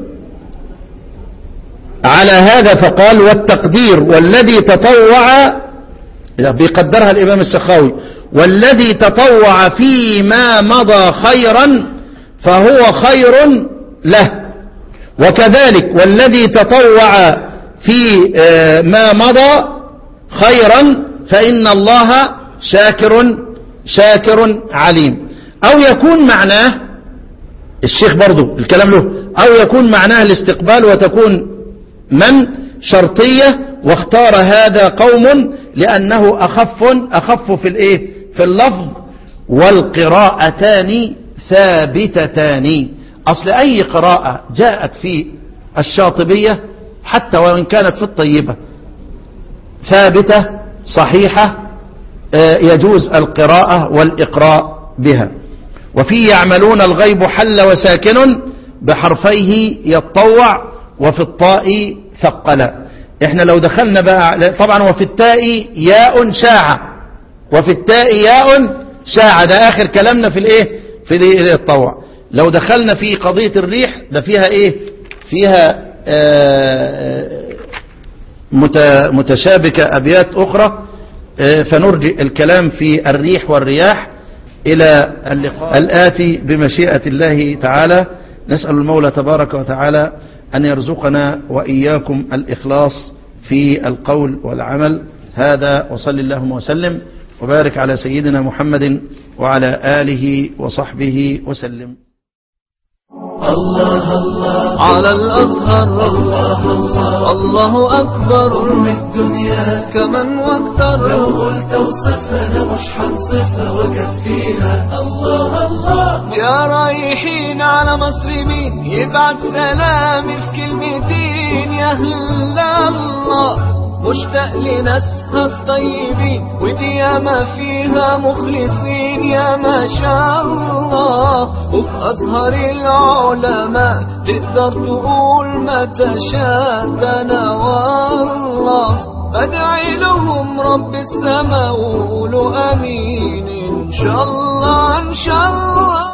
على هذا فقال والتقدير والذي تطوع بيقدرها الإمام السخاوي والذي تطوع فيما مضى خيرا فهو خير له وكذلك والذي تطوع في آه، ما مضى خيرا فإن الله شاكر شاكر عليم أو يكون معناه الشيخ برضو الكلام له أو يكون معناه الاستقبال وتكون من شرطية واختار هذا قوم لأنه أخف أخف في الإيه في اللفظ والقراءتان ثابتتان أصل أي قراءة جاءت في الشاطبية حتى وإن كانت في الطيبة ثابتة صحيحة آه، يجوز القراءة والإقراء بها وفي يعملون الغيب حل وساكن بحرفيه يتطوع وفي الطاء ثقلا احنا لو دخلنا بقى طبعا وفي التاء ياء شاعة وفي التاء ياء شاعة ده اخر كلامنا في الايه في دي الطوع لو دخلنا في قضية الريح ده فيها ايه فيها آه مت- متشابكة أبيات أخرى آه، فنرجئ الكلام في الريح والرياح إلى اللقاء الآتي بمشيئة الله تعالى نسأل المولى تبارك وتعالى أن يرزقنا وإياكم الإخلاص في القول والعمل هذا وصل اللهم وسلم وبارك على سيدنا محمد وعلى آله وصحبه وسلم الله الله على الأزهر الله الله الله أكبر من الدنيا كمن لو واكتر قلت وصفها انا مش هنصفها وكفيها الله الله يا رايحين على مصر مين يبعت سلامي في كلمتين يا أهل الله مشتاق لناسها الطيبين ودي ياما فيها مخلصين يا ما شاء الله وفي أزهر العلماء تقدر تقول ما تشاء ده أنا والله بدعي لهم رب السماء وقولوا امين ان شاء الله ان شاء الله